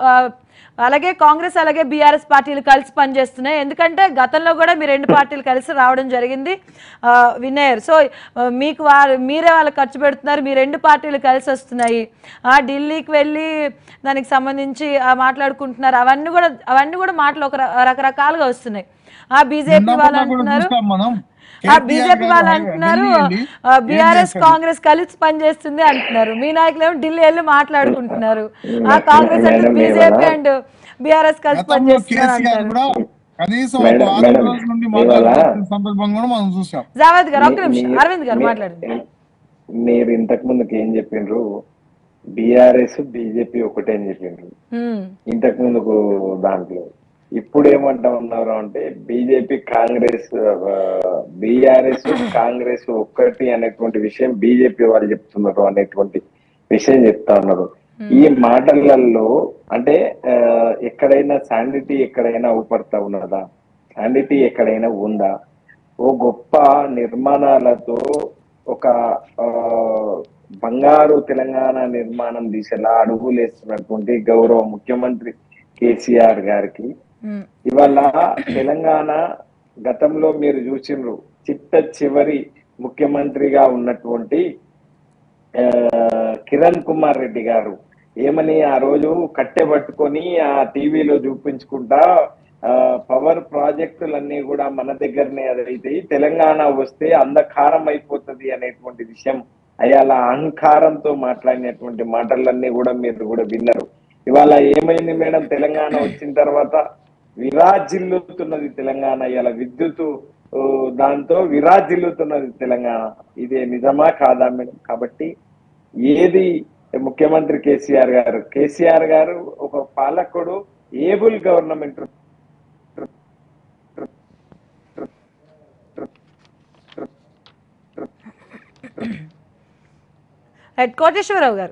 అలాగే కాంగ్రెస్ అలాగే బీఆర్ఎస్ పార్టీలు కలిసి పనిచేస్తున్నాయి ఎందుకంటే గతంలో కూడా మీ రెండు పార్టీలు కలిసి రావడం జరిగింది ఆ, వినయర్ సో ఆ, మీకు వారు మీరే వాళ్ళు ఖర్చు పెడుతున్నారు మీ రెండు పార్టీలు కలిసి వస్తున్నాయి ఆ, ఢిల్లీకి వెళ్ళి దానికి సంబంధించి ఆ, మాట్లాడుకుంటున్నారు అవన్నీ కూడా అవన్నీ కూడా మాటలు ఒక ర- రకరకాలుగా వస్తున్నాయి ఆ బీజేపీ నిన్న వాళ్ళు మొన్న కూడా అంటున్నారు చూస్తాం మనం ఆ కేటీఆర్ బీజేపీ గారు వాళ్ళు హై- అంటున్నారు ఢిల్లీ వెళ్ళి ఏం బీఆర్ఎస్ చేశారు? కాంగ్రెస్ కలిసి పనిచేస్తుంది అంటున్నారు మీ నాయకులు ఏమో ఢిల్లీ వెళ్ళి మాట్లాడుకుంటున్నారు ఆ కాంగ్రెస్ అంటే మేడం, బీజేపీ ఇవాళ- అండ్ బీఆర్ఎస్ కలిసి గతంలో పనిచేస్తున్నారు కేసీఆర్ అంటారు కూడా కనీసం ఒక మేడం, వారం మేడం, రోజుల నుండి ఇవాళ- మాట్లాడుతున్న సందర్భం కూడా మనం చూసాం జావేద్ గారు ఒక్క నిమిషం మీ- అరవింద్ గారు మీ- మాట్లాడండి మీరు ఇంతకు ముందుకు ఏం చెప్పిండ్రు బీఆర్ఎస్ బీజేపీ ఒకటే అని చెప్పిండ్రు ఉమ్, ఇంతకు ముందుకు దాంట్లో ఇప్పుడు ఏమంటా ఉన్నారు అంటే బీజేపీ కాంగ్రెస్ బీఆర్ఎస్ కాంగ్రెస్ ఒక్కటి అనేటువంటి విషయం బీజేపీ వాళ్ళు చెప్తున్నారు అనేటువంటి విషయం చెప్తా ఉన్నారు ఈ మాటలలో అంటే ఆ, ఎక్కడైనా శాండిటీ ఎక్కడైనా ఊపడతా ఉన్నదా శాండిటీ ఎక్కడైనా ఉందా ఓ గొప్ప నిర్మాణాలతో ఒక ఆ, బంగారు తెలంగాణ నిర్మాణం దిశలా అడుగులేస్తున్నటువంటి గౌరవ ముఖ్యమంత్రి కేసీఆర్ గారికి ఉమ్, ఇవాళ తెలంగాణ గతంలో మీరు చూసిండ్రు చిట్ట చివరి ముఖ్యమంత్రిగా ఉన్నటువంటి ఆ, కిరణ్ కుమార్ రెడ్డి గారు ఏమని ఆ రోజు కట్టె పట్టుకొని ఆ టీవీలో చూపించుకుంటా ఆ, పవర్ ప్రాజెక్టులన్నీ కూడా మన దగ్గరనే అదైతే తెలంగాణ వస్తే అంధకారం అయిపోతుంది అనేటువంటి విషయం అయాల అహంకారంతో మాట్లాడినటువంటి మాటలన్నీ కూడా మీరు కూడా విన్నారు ఇవాళ ఏమైంది మేడం తెలంగాణ వచ్చిన తర్వాత విరాజిల్లుతున్నది తెలంగాణ ఇలా విద్యుత్ ఓ, దాంతో విరాజిల్లుతున్నది తెలంగాణ ఇదే నిజమా కాదా మేడం కాబట్టి ఏది ముఖ్యమంత్రి కేసీఆర్ గారు కేసీఆర్ గారు ఒక పాలకుడు ఏబుల్ గవర్నమెంట్ రైట్ కోటేశ్వరరావు గారు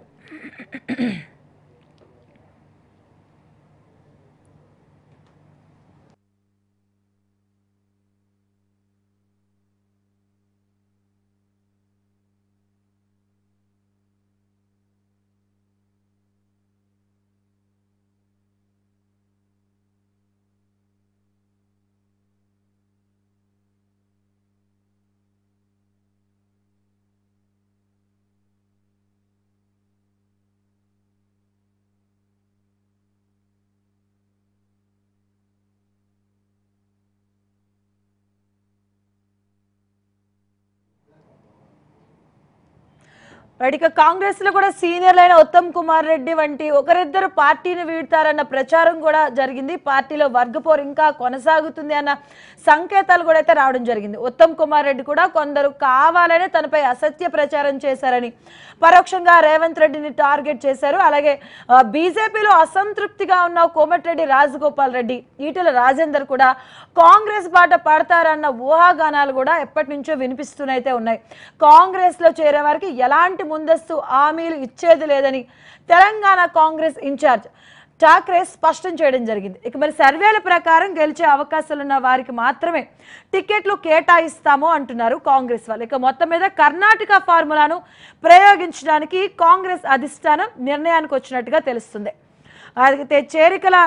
రైట్ ఇక కాంగ్రెస్ లో కూడా సీనియర్లు అయిన ఉత్తమ్ కుమార్ రెడ్డి వంటి ఒకరిద్దరు పార్టీని వీడతారన్న ప్రచారం కూడా జరిగింది పార్టీలో వర్గపోరు ఇంకా కొనసాగుతుంది అన్న సంకేతాలు కూడా అయితే రావడం జరిగింది ఉత్తమ్ కుమార్ రెడ్డి కూడా కొందరు కావాలనే తనపై అసత్య ప్రచారం చేశారని పరోక్షంగా రేవంత్ రెడ్డిని టార్గెట్ చేశారు అలాగే ఆ, బీజేపీలో అసంతృప్తిగా ఉన్న కోమటిరెడ్డి రాజగోపాల్ రెడ్డి ఈటెల రాజేందర్ కూడా కాంగ్రెస్ బాట పడతారన్న ఊహాగానాలు కూడా ఎప్పటి నుంచో వినిపిస్తూనైతే ఉన్నాయి కాంగ్రెస్ లో చేరే వారికి ఎలాంటి ముందస్తు హామీలు ఇచ్చేది లేదని తెలంగాణ కాంగ్రెస్ ఇన్ఛార్జ్ ఠాక్రే స్పష్టం చేయడం జరిగింది ఇక మరి సర్వేల ప్రకారం గెలిచే అవకాశాలున్న వారికి మాత్రమే టికెట్లు కేటాయిస్తాము అంటున్నారు కాంగ్రెస్ వాళ్ళు ఇక మొత్తం మీద కర్ణాటక ఫార్ములాను ప్రయోగించడానికి కాంగ్రెస్ అధిష్టానం నిర్ణయానికి వచ్చినట్టుగా తెలుస్తుంది అయితే చేరికల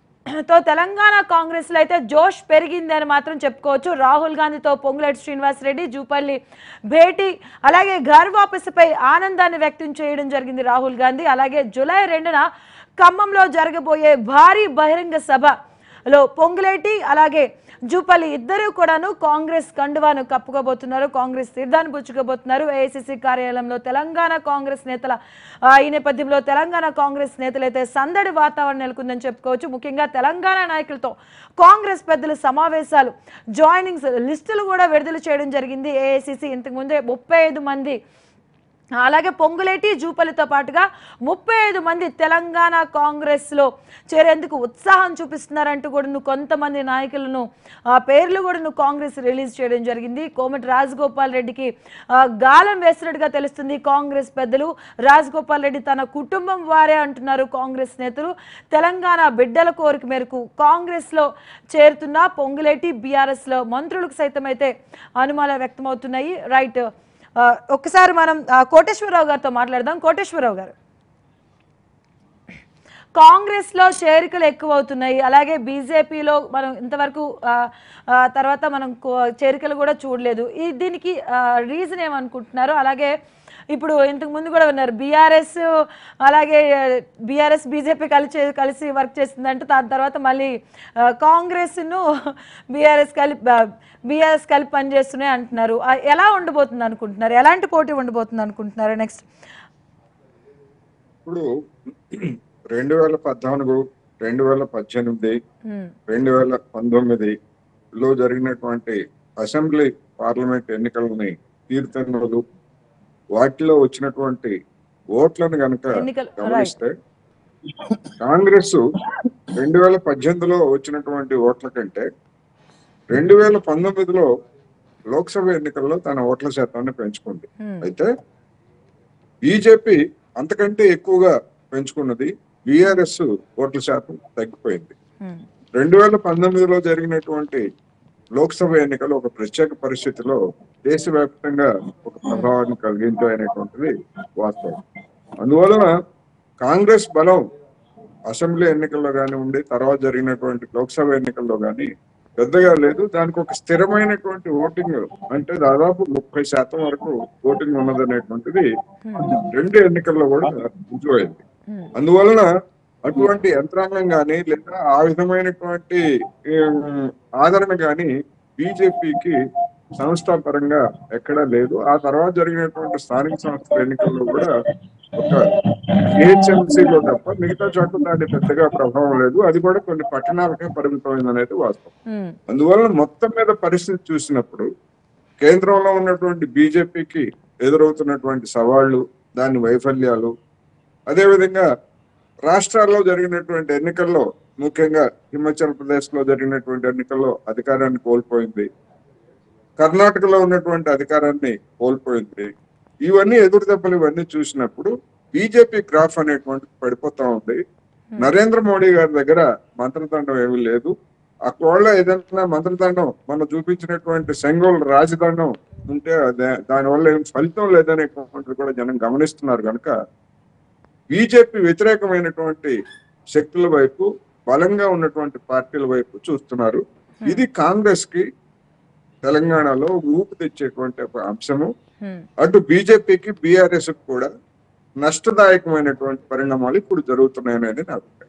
తో తెలంగాణ కాంగ్రెస్ లో అయితే జోష్ పెరిగింది అని మాత్రం చెప్పుకోవచ్చు రాహుల్ గాంధీతో పొంగులేటి శ్రీనివాస్ రెడ్డి జూపల్లి భేటీ అలాగే ఘర్ వాపసుపై ఆనందాన్ని వ్యక్తం చేయడం జరిగింది రాహుల్ గాంధీ అలాగే జూలై రెండున ఖమ్మంలో జరగబోయే భారీ బహిరంగ సభలో పొంగులేటి అలాగే జూపల్లి ఇద్దరు కూడాను కాంగ్రెస్ కండువాను కప్పుకోబోతున్నారు కాంగ్రెస్ తీర్థాన్ని పుచ్చుకోబోతున్నారు ఏఐసిసి కార్యాలయంలో తెలంగాణ కాంగ్రెస్ నేతల ఆ, ఈ నేపథ్యంలో తెలంగాణ కాంగ్రెస్ నేతలైతే సందడి వాతావరణం నెలకొందని చెప్పుకోవచ్చు ముఖ్యంగా తెలంగాణ నాయకులతో కాంగ్రెస్ పెద్దల సమావేశాలు జాయినింగ్స్ లిస్టులు కూడా విడుదల చేయడం జరిగింది ఏఐసిసి ఇంతకుముందే ముప్పై ఐదు మంది అలాగే పొంగులేటి జూపల్లితో పాటుగా ముప్పై ఐదు మంది తెలంగాణ కాంగ్రెస్లో చేరేందుకు ఉత్సాహం చూపిస్తున్నారంటూ కూడా నువ్వు కొంతమంది నాయకులను ఆ పేర్లు కూడా నువ్వు కాంగ్రెస్ రిలీజ్ చేయడం జరిగింది కోమటి రాజగోపాల్ రెడ్డికి ఆ, గాలం వేసినట్టుగా తెలుస్తుంది కాంగ్రెస్ పెద్దలు రాజగోపాల్ రెడ్డి తన కుటుంబం వారే అంటున్నారు కాంగ్రెస్ నేతలు తెలంగాణ బిడ్డల కోరిక మేరకు కాంగ్రెస్లో చేరుతున్న పొంగులేటి బీఆర్ఎస్లో మంత్రులకు సైతం అయితే అనుమానాలు వ్యక్తమవుతున్నాయి రైట్ ఆ, ఒక్కసారి మనం ఆ, కోటేశ్వరరావు గారితో మాట్లాడదాం కోటేశ్వరరావు గారు కాంగ్రెస్ లో చేరికలు ఎక్కువ అవుతున్నాయి అలాగే బీజేపీలో మనం ఇంతవరకు ఆ, ఆ, తర్వాత మనం కో- చేరికలు కూడా చూడలేదు ఈ దీనికి రీజన్ ఏమనుకుంటున్నారు అలాగే ఇప్పుడు ఇంతకు ముందు కూడా ఉన్నారు బీఆర్ఎస్ అలాగే బీఆర్ఎస్ బీజేపీ కలిసి కలిసి వర్క్ చేసిందంటే దాని తర్వాత మళ్ళీ ఆ, కాంగ్రెస్ను బీఆర్ఎస్ కలిపి బీఆర్ఎస్ కలిపి పనిచేస్తున్నాయి అంటున్నారు ఆ, ఎలా ఉండబోతుంది అనుకుంటున్నారు ఎలాంటి పోటీ ఉండబోతుంది అనుకుంటున్నారు నెక్స్ట్ ఇప్పుడు రెండు వేల పద్నాలుగు రెండు వేల పద్దెనిమిది రెండు వేల పంతొమ్మిదిలో జరిగినటువంటి అసెంబ్లీ పార్లమెంట్ ఎన్నికలని తీర్థనులు వాటిలో వచ్చినటువంటి ఓట్లను గనక ఎన్నికలు గమనిస్తే కాంగ్రెస్ రెండు వేల పద్దెనిమిదిలో వచ్చినటువంటి ఓట్ల కంటే రెండు వేల పంతొమ్మిదిలో లోక్సభ ఎన్నికల్లో తన ఓట్ల శాతాన్ని పెంచుకుంది అయితే బీజేపీ అంతకంటే ఎక్కువగా పెంచుకున్నది బీఆర్ఎస్ ఓట్ల శాతం తగ్గిపోయింది రెండు వేల పంతొమ్మిదిలో జరిగినటువంటి లోక్సభ ఎన్నికలు ఒక ప్రత్యేక పరిస్థితిలో దేశవ్యాప్తంగా ఒక ప్రభావాన్ని కలిగించాయనేటువంటిది వాస్తవం అందువలన కాంగ్రెస్ బలం అసెంబ్లీ ఎన్నికల్లో కానివ్వండి తర్వాత జరిగినటువంటి లోక్సభ ఎన్నికల్లో కానీ పెద్దగా లేదు దానికి ఒక స్థిరమైనటువంటి ఓటింగ్ అంటే దాదాపు ముప్పై శాతం వరకు ఓటింగ్ ఉన్నదనేటువంటిది రెండు ఎన్నికల్లో కూడా రుజువైంది అందువలన అటువంటి యంత్రాంగం గాని లేదా ఆ విధమైనటువంటి ఏం, ఆదరణ గాని బీజేపీకి సంస్థాపరంగా ఎక్కడా లేదు ఆ తర్వాత జరిగినటువంటి స్థానిక సంస్థల ఎన్నికల్లో కూడా ఒక KHMC లో తప్ప మిగతా చోట్ల దాని పెద్దగా ప్రభావం లేదు అది కూడా కొన్ని పట్టణాలకే పరిమితమైంది అనేది వాస్తవం అందువలన మొత్తం మీద పరిస్థితి చూసినప్పుడు కేంద్రంలో ఉన్నటువంటి బీజేపీకి ఎదురవుతున్నటువంటి సవాళ్లు దాని వైఫల్యాలు అదేవిధంగా రాష్ట్రాల్లో జరిగినటువంటి ఎన్నికల్లో ముఖ్యంగా హిమాచల్ ప్రదేశ్ లో జరిగినటువంటి ఎన్నికల్లో అధికారాన్ని కోల్పోయింది కర్ణాటకలో ఉన్నటువంటి అధికారాన్ని కోల్పోయింది ఇవన్నీ ఎదురు దెబ్బలు ఇవన్నీ చూసినప్పుడు బీజేపీ గ్రాఫ్ అనేటువంటిది పడిపోతా ఉంది నరేంద్ర మోడీ గారి దగ్గర మంత్రదండం ఏమీ లేదు ఒకవేళ ఏదైనా మంత్రదండం మనం చూపించినటువంటి సెంగోల్ రాజదండం ఉంటే అదే దానివల్ల ఏం ఫలితం లేదనేటువంటిది కూడా జనం గమనిస్తున్నారు కనుక బీజేపీ వ్యతిరేకమైనటువంటి శక్తుల వైపు బలంగా ఉన్నటువంటి పార్టీల వైపు చూస్తున్నారు ఇది కాంగ్రెస్ కి తెలంగాణలో ఊపు తెచ్చేటువంటి ఒక అంశము అటు బీజేపీకి బీఆర్ఎస్ కూడా నష్టదాయకమైనటువంటి పరిణామాలు ఇప్పుడు జరుగుతున్నాయనేది నా అభిప్రాయం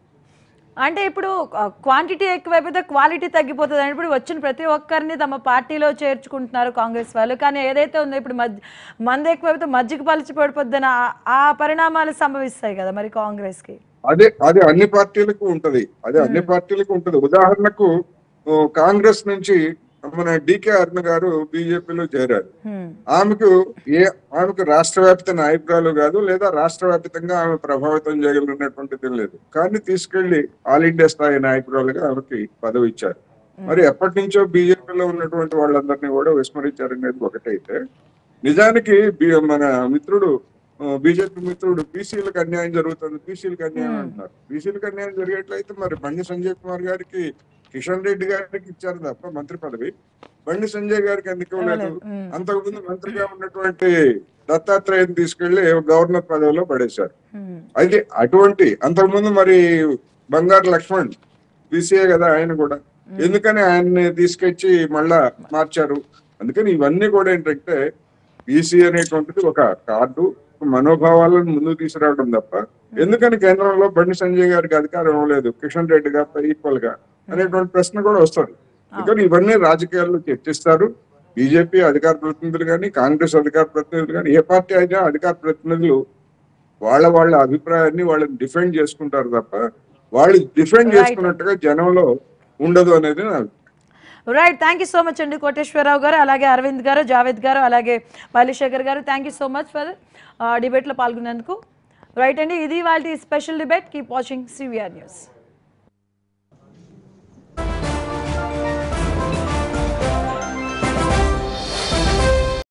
అంటే ఇప్పుడు క్వాంటిటీ ఎక్కువైపోతే క్వాలిటీ తగ్గిపోతుంది అని ఇప్పుడు వచ్చిన ప్రతి ఒక్కరిని తమ పార్టీలో చేర్చుకుంటున్నారు కాంగ్రెస్ వాళ్ళు కానీ ఏదైతే ఉందో ఇప్పుడు మధ్య మంది ఎక్కువైపోతే మజ్జిగ పలిచి పడిపోద్దని ఆ- ఆ పరిణామాలు సంభవిస్తాయి కదా మరి కాంగ్రెస్కి అదే అది అన్ని పార్టీలకు ఉంటది అదే అన్ని పార్టీలకు ఉంటది ఉదాహరణకు ఓ, కాంగ్రెస్ నుంచి మన డికే అరుణ గారు బీజేపీలో చేరారు హ్మ్. ఆమెకు ఏ ఆమెకు రాష్ట్ర వ్యాప్త నాయకురాలు కాదు లేదా రాష్ట్ర వ్యాప్తంగా ఆమె ప్రభావితం చేయగలిగినటువంటిది లేదు కానీ తీసుకెళ్లి ఆల్ ఇండియా స్థాయి నాయకురాలుగా ఆమెకి పదవి ఇచ్చారు మరి ఎప్పటి నుంచో బీజేపీలో ఉన్నటువంటి వాళ్ళందరినీ కూడా విస్మరించారనేది ఒకటైతే నిజానికి బి- మన మిత్రుడు బీజేపీ మిత్రుడు బీసీలకు అన్యాయం జరుగుతుంది బీసీలకు అన్యాయం అంటున్నారు బీసీలకు అన్యాయం జరిగేట్లయితే మరి బండి సంజయ్ కుమార్ గారికి కిషన్ రెడ్డి గారికి ఇచ్చారు తప్ప మంత్రి పదవి బండి సంజయ్ గారికి ఎందుకు ఇవ్వలేదు ఇవ్వలేదు. ఉమ్. అంతకుముందు మంత్రిగా ఉన్నటువంటి దత్తాత్రేయని తీసుకెళ్లి గవర్నర్ పదవిలో పడేశారు హ్మ్. అయితే అటువంటి అంతకుముందు మరి బంగారు లక్ష్మణ్ బీసీఏ కదా ఆయన కూడా ఎందుకని ఆయన్ని తీసుకొచ్చి మళ్ళా మార్చారు అందుకని ఇవన్నీ కూడా ఏంటంటే బీసీ అనేటువంటిది ఒక కార్డు ఒక మనోభావాలను ముందుకు తీసుకురావడం తప్ప ఎందుకని కేంద్రంలో బండి సంజయ్ గారికి అధికారం ఇవ్వలేదు కిషన్ రెడ్డి గారితో ఈక్వల్ గా అనేటువంటి ప్రశ్న కూడా వస్తుంది అందుకని ఇవన్నీ రాజకీయాల్లో చర్చిస్తారు బీజేపీ అధికార ప్రతినిధులు కానీ కాంగ్రెస్ అధికార ప్రతినిధులు కానీ ఏ పార్టీ అయినా అధికార ప్రతినిధులు వాళ్ళ వాళ్ళ అభిప్రాయాన్ని వాళ్ళని డిఫెండ్ చేసుకుంటారు తప్ప వాళ్ళు డిఫెండ్ Right. చేసుకున్నట్టుగా జనంలో ఉండదు అనేది నా అభిప్రాయం. Right thank you so much అండి కోటేశ్వరరావు గారు అలాగే అరవింద్ గారు జావేద్ గారు అలాగే పల్లిశేఖర్ గారు thank you so much for డిబేట్లో పాల్గొన్నందుకు రైట్ అండి ఇది వాళ్ళ special debate keep watching CVR news